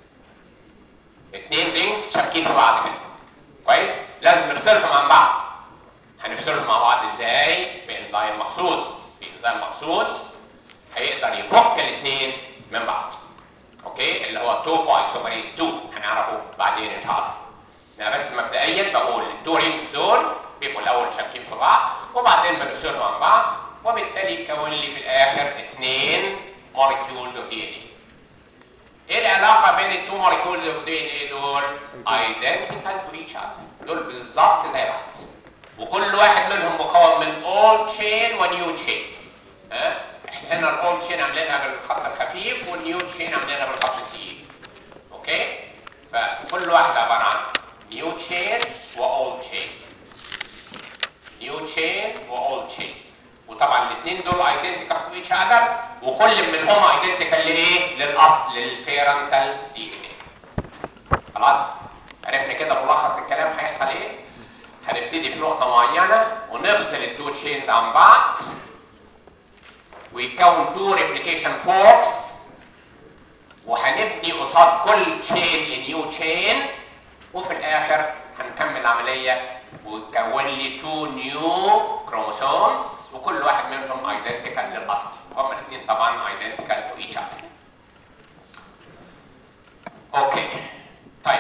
اثنين رينجز شابكين في بعض كده كويس؟ لازم نفصلهم عن بعض هنفصلهم مع بعض ازاي؟ بانزيم مخصوص بانزيم مخصوص هيقدر يفك الاثنين من بعض اوكي اللي هو 2 ايسومريز 2 هنعرفه بعدين ان شاء الله انا بس مبدئيا بقول التو رينجز دول بيبقوا الاول شابكين في بعض وبعدين بنفصلهم عن بعض وبالتالي يتكون لي في الاخر اثنين مولكيولز اوف دي ان ايه ايه العلاقه بين التو مولكيولز اوف دي ان ايه دول ايدنتيكال تو ايتش اذر دول بالظبط زي بعض وكل واحد منهم مكون من اولد تشين ونيو تشين ها احنا هنا الاولد تشين عاملينها بالخط الخفيف والنيو تشين عاملينها بالخط الثقيل اوكي فكل واحده عباره عن نيو تشين واولد تشين نيو تشين واولد تشين وطبعا الاثنين دول ايدنتيكال تو ايتش اذر وكل منهم ايدنتيكال لايه للاصل للبيرنتال دي ان ايه خلاص عرفنا كده ملخص الكلام هيحصل ايه هنبتدي في نقطه معينه ونفصل التو تشينز عن بعض ويتكون تو ريبليكيشن فوركس وهنبني قصاد كل تشين لنيو تشين وفي الاخر هنكمل العمليه ويتكون لي تو نيو كروموسومز وكل واحد منهم ايدنتيكال للاصل هما الاثنين طبعا ايدنتيكال تو ايتش اذر اوكي طيب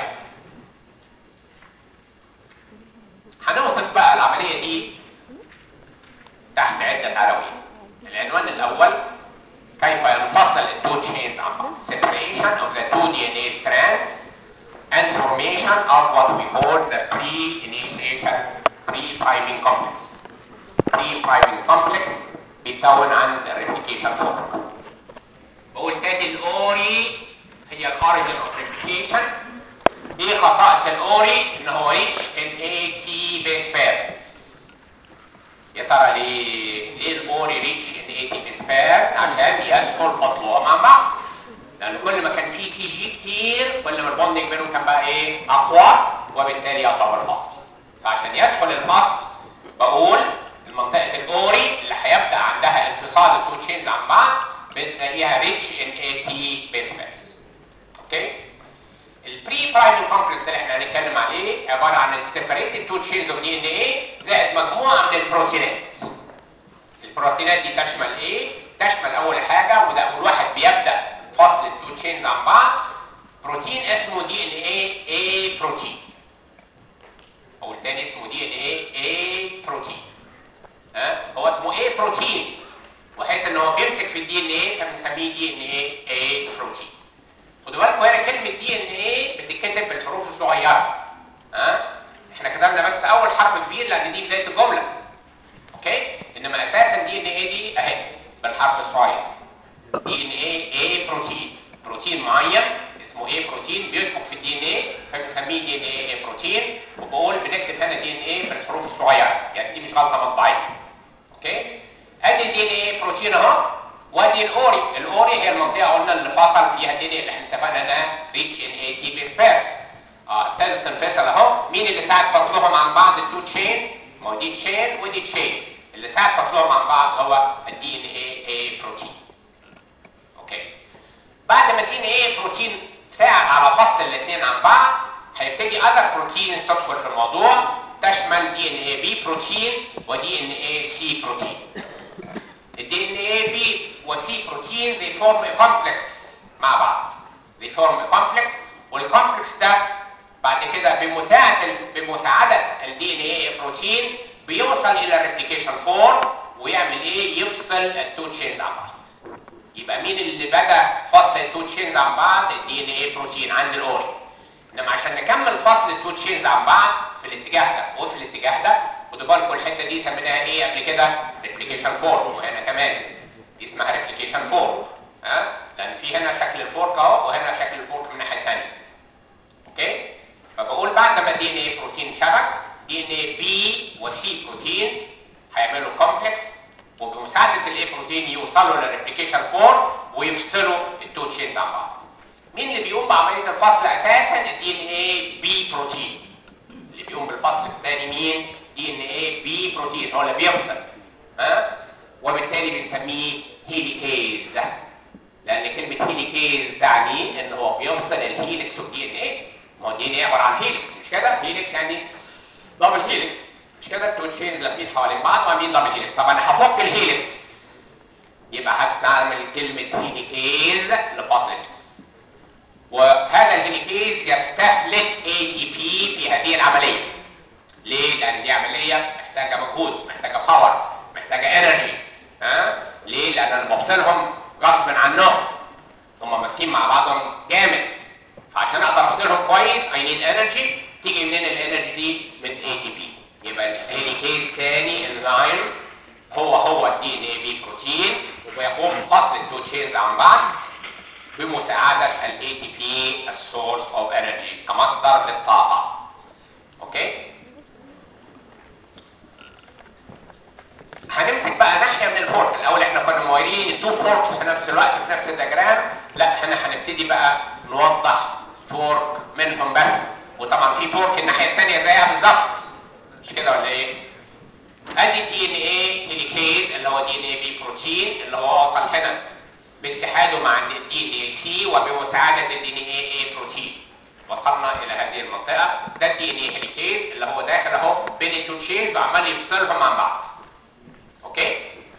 هنوصف بقى العمليه دي تحت عده عناوين العنوان الاول كيف ينفصل التو تشينز عن بعض separation of the two DNA strands and formation of what we call the pre-initiation pre-priming complex pre-priming complex بيتكون عن الريبليكيشن فورك بقول تاني الاوري هي الاوريجن اوف ريبليكيشن ايه خصائص الاوري ان هو ريتش ان اي تي بيس بيرز يا ترى ليه ليه الاوري ريتش ان اي تي بيس بيرز عشان يدخل فصلهم مع بعض لان كل ما كان في سي جي كتير كل ما البوندنج بينهم كان بقى ايه اقوى وبالتالي يعتبر فصل فعشان يدخل الفصل بقول المنطقه الاوري اللي هيبدا عندها انفصال التو تشينز عن بعض بنلاقيها ريتش ان اي تي بيس بيرز اوكي البري برايمنج كومبلكس اللي احنا هنتكلم عليه عباره عن السيبريتد تو تشينز اوف دي ان ايه زائد مجموعه من البروتينات البروتينات دي تشمل ايه تشمل اول حاجه وده اول واحد بيبدا فصل التو تشينز عن بعض بروتين اسمه دي ان ايه اي بروتين او الثاني اسمه دي ان ايه اي بروتين ها هو اسمه اي بروتين وحيث ان هو بيمسك في الدي ان ايه فبنسميه دي ان ايه اي بروتين خدوا بالكم هنا كلمه دي ان ايه بتتكتب بالحروف الصغيره ها احنا كتبنا بس اول حرف كبير لان دي بدايه الجمله اوكي انما اساسا دي ان ايه دي اهي بالحرف الصغير دي ان ايه ايه بروتين بروتين معين اسمه ايه بروتين بيشبك في الدي ان ايه فبنسميه دي ان ايه ايه بروتين وبقول بنكتب هنا دي ان ايه بالحروف الصغيره يعني دي مش غلطه مطبعيه اوكي ادي الدي ان ايه بروتين اهو وادي الاوري الاوري هي المنطقه قلنا اللي فصل فيها الدي ان ايه اللي احنا اتفقنا انها ريتش ان اي تي بي سبيرس اه ابتدت تنفصل اهو مين اللي ساعد فصلهم عن بعض التو تشين ما هو دي تشين ودي تشين اللي ساعد فصلهم عن بعض هو الدي ان اي اي بروتين اوكي بعد ما الدي ان اي بروتين ساعد على فصل الاثنين عن بعض هيبتدي اذر بروتينز تدخل في الموضوع تشمل دي ان اي بي بروتين ودي ان اي سي بروتين الدي ان اي بي وسي بروتين they form a complex مع بعض they form a complex والكومبلكس ده بعد كده بمساعدة بمساعدة الدي ان اي بروتين بيوصل الى الريبليكيشن فورم ويعمل ايه يفصل التو تشينز عن بعض يبقى مين اللي بدا فصل التو تشينز عن بعض الدي ان اي بروتين عند الاوري انما عشان نكمل فصل التو تشينز عن بعض في الاتجاه ده وفي الاتجاه ده خدوا بالكم الحته دي سميناها ايه قبل كده ريبليكيشن فورم وهنا كمان دي اسمها ريبليكيشن فورم ها لان في هنا شكل الفورك اهو وهنا شكل الفورك من الناحيه الثانيه اوكي فبقول بعد ما دي ان اي بروتين شبك دي ان اي بي وسي بروتين هيعملوا كومبلكس وبمساعده الاي بروتين يوصلوا للريبليكيشن فورم ويفصلوا التو تشينز عن بعض مين اللي بيقوم بعمليه الفصل اساسا الدي ان اي بي بروتين اللي بيقوم بالفصل الثاني مين دي ان اي بي بروتين هو اللي بيفصل ها وبالتالي بنسميه هيليكيز لان كلمه هيليكيز تعني ان هو بيفصل الهيلكس والدي ان اي ما هو الدي ان اي عباره عن هيلكس مش كده هيلكس يعني دبل هيلكس مش كده التو تشينز لافين حوالين بعض وعاملين دبل هيلكس طب انا هفك الهيلكس يبقى هستعمل كلمه هيليكيز لفصل الهيلكس وهذا الهيليكيز يستهلك اي دي بي في هذه العمليه ليه؟ لان دي عمليه محتاجه مجهود محتاجه باور محتاجه انرجي ها؟ ليه؟ لان انا بفصلهم غصب عنهم هم ماسكين مع بعضهم جامد فعشان اقدر افصلهم كويس اي نيد انرجي تيجي منين الانرجي دي؟ من اي دي بي يبقى الهيليكيز تاني انزيم هو هو الدي ان اي بي بروتين ويقوم بفصل التو تشينز عن بعض بمساعدة ال ATP السورس اوف انرجي كمصدر للطاقة. اوكي؟ هنمسك بقى ناحية من الفورك، الأول احنا كنا موالين التو فوركس في نفس الوقت في نفس الدياجرام، لا احنا هنبتدي بقى نوضح فورك منهم بس، وطبعا في فورك الناحية الثانية زيها بالظبط. مش كده ولا ايه؟ ادي دي ان ايه هيليكيز اللي هو دي ان ايه بي بروتين اللي هو وصل هنا باتحاده مع الدي ان اي سي وبمساعده الدي ان اي اي بروتين وصلنا الى هذه المنطقه ده الدي ان اي هيليكيز اللي هو داخل اهو بين التو تشينز وعمال يفصلهم عن بعض اوكي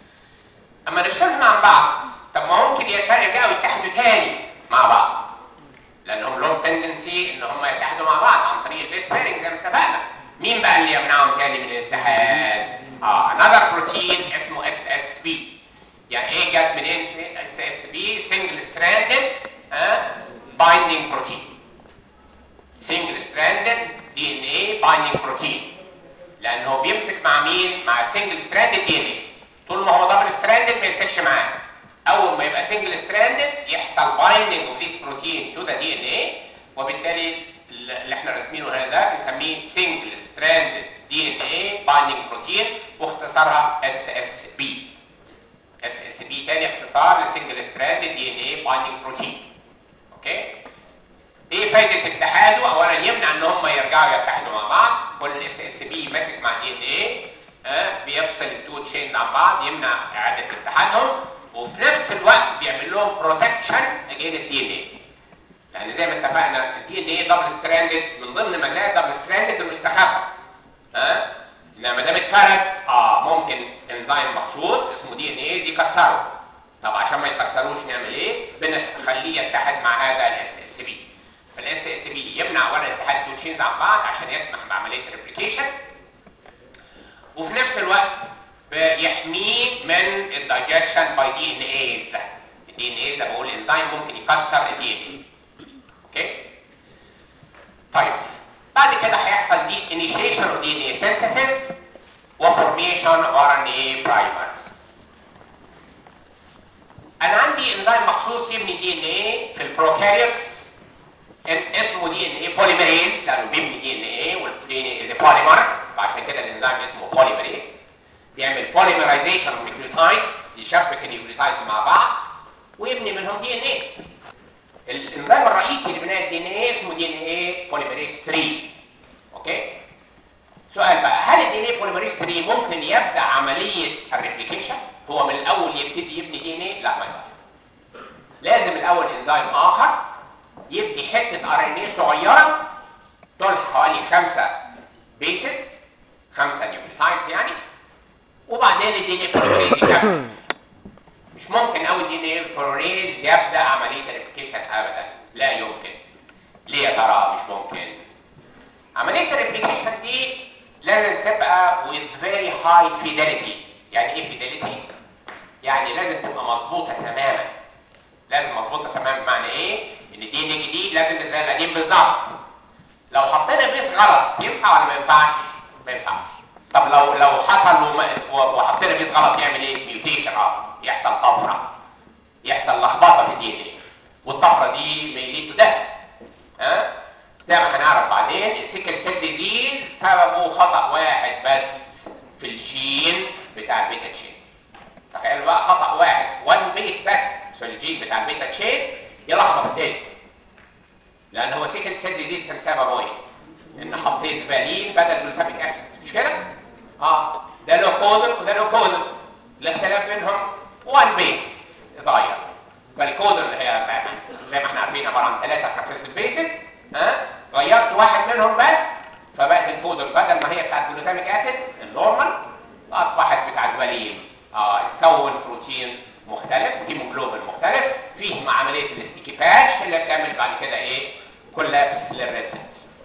اما نفصلهم عن بعض طب ما ممكن يرجعوا يتحدوا تاني مع بعض لانهم لهم تندنسي ان هم يتحدوا مع بعض عن طريق البيس بيرنج زي ما اتفقنا مين بقى اللي يمنعهم تاني من الاتحاد اه another بروتين اسمه اس اس بي يعني ايه جت منين اس اس بي سنجل ستراندد بايندينج بروتين سنجل ستراندد دي ان اي بايندينج بروتين لانه بيمسك مع مين مع سنجل ستراندد دي ان اي طول ما هو دبل ستراندد ما يمسكش معاه اول ما يبقى سنجل ستراندد يحصل بايندينج اوف ذيس بروتين تو ذا دي ان اي وبالتالي اللي احنا راسمينه هنا ده بنسميه سنجل ستراندد دي ان اي بايندينج بروتين واختصارها اس اس بي اس اس بي تاني اختصار لسنجل ستراند دي ان اي بايندينج بروتين اوكي ايه فايده اتحاده اولا يمنع ان هم يرجعوا يتحدوا مع بعض كل الاس اس بي ماسك مع دي ان اي ها بيفصل التو تشين عن بعض يمنع اعاده اتحادهم وفي نفس الوقت بيعمل لهم بروتكشن اجينست دي ان اي لان زي ما اتفقنا الدي ان اي دبل ستراندد من ضمن مزايا دبل ستراندد انه يستخبى ها انما دام اتفرد اه ممكن انزيم مخصوص اسمه دي ان ايه يكسره طب عشان ما يكسروش نعمل ايه بنخليه يتحد مع هذا الاس اس بي فالاس اس بي يمنع اولا اتحاد التو تشينز عن بعض عشان يسمح بعمليه الريبليكيشن وفي نفس الوقت بيحميه من الدايجيشن باي دي ان ايز ده الدي ان ايز ده بقول انزيم ممكن يكسر الدي ان اي اوكي طيب بعد كده هيحصل دي initiation of DNA synthesis وفورميشن of RNA primers. انا عندي انزيم مخصوص يبني دي ان ايه في البروكاريوتس اسمه دي ان ايه بوليمريز لانه بيبني دي ان ايه والدي ان ايه بوليمر عشان كده الانزيم اسمه بوليمريز بيعمل بوليمرايزيشن اوف نيوكليوتايدز يشبك النيوكليوتايدز مع بعض يبني منهم دي ان ايه الانزيم الرئيسي اللي بناء الدي ان ايه اسمه دي ان ايه بوليميريز 3 اوكي سؤال بقى هل الدي ان ايه بوليميريز 3 ممكن يبدا عمليه الريبليكيشن هو من الاول يبتدي يبني دي ان ايه لا ما ينفعش لازم الاول انزيم اخر يبني حته ار ان ايه صغيره طولها حوالي 5 بيسز 5 نيوكليوتايدز يعني وبعدين الدي ان ايه بوليميريز يكمل مش ممكن قوي دي ان ايه بوليميريز يبدا عمليه الريبليكيشن ابدا لا يمكن ليه يا ترى مش ممكن عمليه الريبليكيشن دي لازم تبقى with very high fidelity يعني ايه fidelity يعني لازم تبقى مظبوطه تماما لازم مظبوطه تماما بمعنى ايه ان الدي ان ايه جديد لازم زي القديم بالظبط لو حطينا بيس غلط ينفع ولا ما ينفعش ما ينفعش طب لو لو حصل وما- وحطينا بيس غلط يعمل ايه ميوتيشن اه يحصل طفره يحصل لخبطه في الدي ان ايه والطفره دي ميليتو ده ها زي ما هنعرف بعدين السيكل سيل ديزيز سببه خطا واحد بس في الجين بتاع البيتا تشين تخيل بقى خطا واحد وان بيس بس في الجين بتاع البيتا تشين يلخبط الدنيا لان هو سيكل سيل ديزيز كان سببه ايه؟ ان حطيت فالين بدل جلوتاميك اسيد مش كده؟ اه ده له كودر وده له كودر الاختلاف بينهم وان بيس اتغير فالكودر اللي هي زي ما احنا عارفين عباره عن ثلاثه سكسيسيف بيسز ها غيرت واحد منهم بس فبقت الكودر بدل ما هي بتاعت جلوتاميك اسيد النورمال اصبحت بتاعت فالين اه اتكون بروتين مختلف هيموجلوبين مختلف فيه مع عمليه الاستيكي باتش اللي بتعمل بعد كده ايه كولابس للريسنس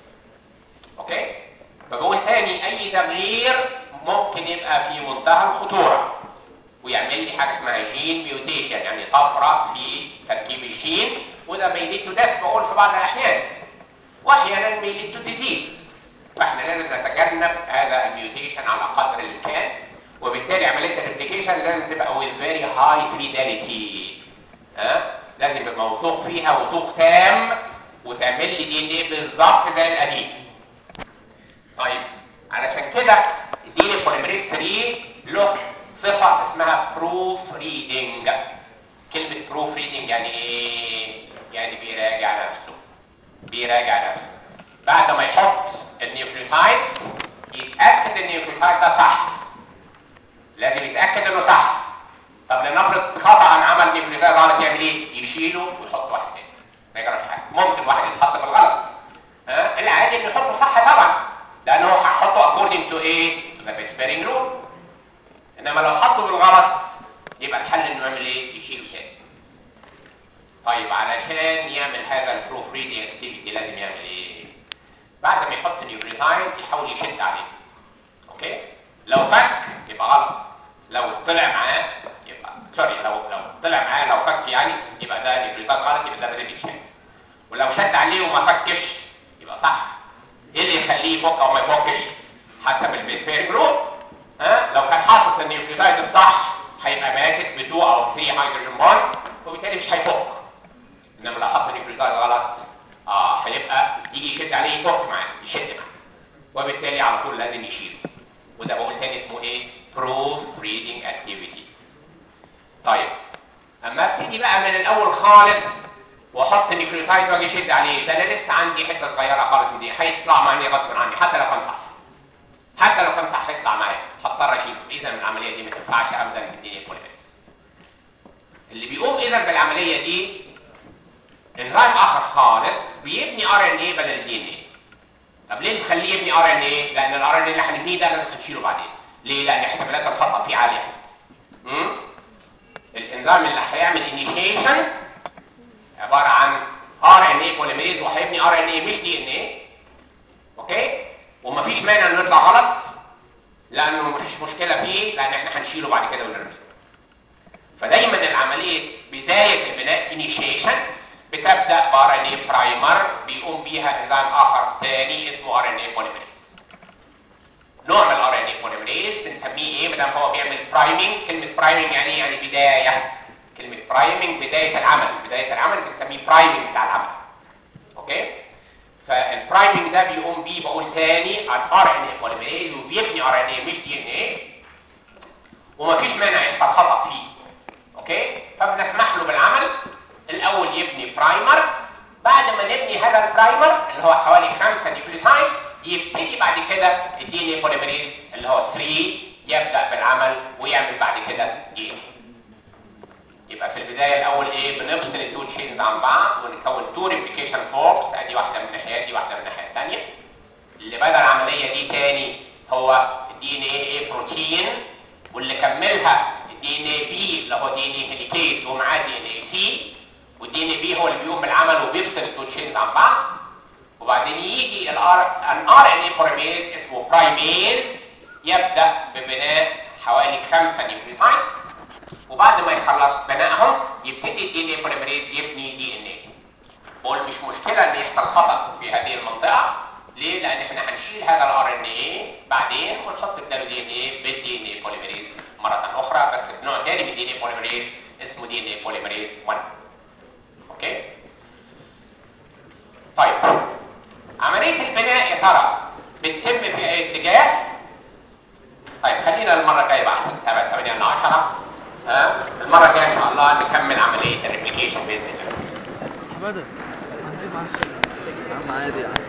اوكي فبقول تاني اي تغيير ممكن يبقى في منتهى الخطوره ويعمل لي حاجه اسمها جين ميوتيشن يعني طفره في تركيب الجين وده بيليد تو ديث بقول في بعض الاحيان واحيانا بيليد تو ديزيز فاحنا لازم نتجنب هذا الميوتيشن على قدر الامكان وبالتالي عمليه الريبليكيشن لازم تبقى with very high fidelity ها لازم يبقى موثوق فيها وثوق تام وتعمل لي دي ان ايه بالظبط زي القديم طيب علشان كده الدي ان بوليمريز 3 له صفه اسمها بروف ريدنج كلمه بروف ريدنج يعني ايه يعني بيراجع نفسه بيراجع نفسه بعد ما يحط النيوكليوتايد يتاكد ان النيوكليوتايد ده صح لازم يتاكد انه صح طب لنفرض خطا عمل نيوكليوتايد غلط يعمل ايه يشيله ويحط واحد تاني ما يجراش حاجه ممكن واحد يتحط بالغلط ها العادي انه يحطه صح طبعا لانه هو هيحطه according to ايه to the best rule انما لو حطه بالغلط يبقى الحل انه يعمل ايه يشيله تاني طيب علشان يعمل هذا البروف ريدنج اكتيفيتي لازم يعمل ايه بعد ما يحط نيوكليوتايد يحاول يشد عليه اوكي لو فك يبقى غلط لو طلع معاه يبقى سوري لو لو طلع معاه لو فك يعني يبقى ده نيوكليوتايد غلط يبقى ده لازم يتشد ولو شد عليه وما فكش يبقى صح ايه اللي يخليه يفك او ما يفكش حسب البيسبير جروب ها لو كان حاطط النيوكليوتايد الصح هيبقى ماسك ب 2 او 3 هيدروجين بوند وبالتالي مش هيفك انما لو حط النيوكليوتايد غلط اه هيبقى يجي يشد عليه يفك معاه يشد معاه وبالتالي على طول لازم يشيله وده بقول تاني اسمه ايه بروف ريدنج اكتيفيتي طيب اما ابتدي بقى من الاول خالص واحط النيوكليوتايد واجي اشد عليه ده انا لسه عندي حته صغيره خالص من دي هيطلع معايا غصب عني حتى لو كان صح حتى لو كان صح هيطلع معايا هضطر اشيله اذا العمليه دي ما تنفعش ابدا في الدنيا بوليميريز اللي بيقوم اذا بالعمليه دي انزيم اخر خالص بيبني ار ان ايه بدل الدي ان ايه طب ليه نخليه يبني ار ان ايه لان الار ان ايه اللي هنبنيه ده لازم تشيله بعدين ليه لان احتمالات الخطا فيه عاليه امم الانزيم اللي هيعمل انيشيشن عباره عن ار ان اي بوليميريز وهيبني ار ان اي مش دي ان اي اوكي ومفيش مانع انه يطلع غلط لانه مفيش مشكله فيه لان احنا هنشيله بعد كده ونرميه فدايما العمليه بدايه البناء انيشيشن بتبدا بار ان اي برايمر بيقوم بيها انزيم اخر ثاني اسمه ار ان اي بوليميريز نوع من الار ان اي بوليميريز بنسميه ايه ما دام هو بيعمل برايمنج كلمه برايمنج يعني يعني بدايه كلمه برايمنج بدايه العمل بدايه العمل بنسميه برايمنج بتاع العمل اوكي فالبرايمنج ده بيقوم بيه بقول تاني الار ان اي بوليميريز وبيبني ار ان اي مش دي ان اي ومفيش مانع يحصل خطا فيه اوكي فبنسمح له بالعمل الاول يبني برايمر بعد ما نبني هذا البرايمر اللي هو حوالي 5 نيوكليوتايد يبتدي بعد كده الدي ان اي بوليمريز اللي هو 3 يبدا بالعمل ويعمل بعد كده دي ان يبقى في البدايه الاول ايه بنفصل التو تشينز عن بعض ونكون تو ريبليكيشن فورمز ادي واحده من الناحيه دي واحده من الناحيه الثانيه اللي بدا العمليه دي تاني هو الدي ان اي بروتين واللي كملها الدي ان اي بي اللي هو دي ان اي هيليكيز ومعاه دي ان اي سي والدي ان اي بي هو اللي بيقوم بالعمل وبيفصل التو تشينز عن بعض وبعدين يجي الار ان ار ان اي بوليميز اسمه برايميز يبدا ببناء حوالي خمسه نيوكليوتايدز وبعد ما يخلص بنائهم يبتدي الدي ان اي بوليميريز يبني دي ان اي بقول مش مشكله ان يحصل خطا في هذه المنطقه ليه؟ لان احنا هنشيل هذا الار ان اي بعدين ونحط الدبليو دي ان اي بالدي ان اي بوليميريز مره اخرى بس بنوع تاني من الدي ان اي بوليميريز اسمه دي ان اي بوليميريز 1 اوكي؟ طيب عمليه البناء يا ترى بتتم في اي اتجاه؟ طيب خلينا المره الجايه بقى عشان 8 ل 10 ها المره الجايه ان شاء الله نكمل عمليه الريبليكيشن باذن الله حماده عندي معلش يا عم عادي يا عم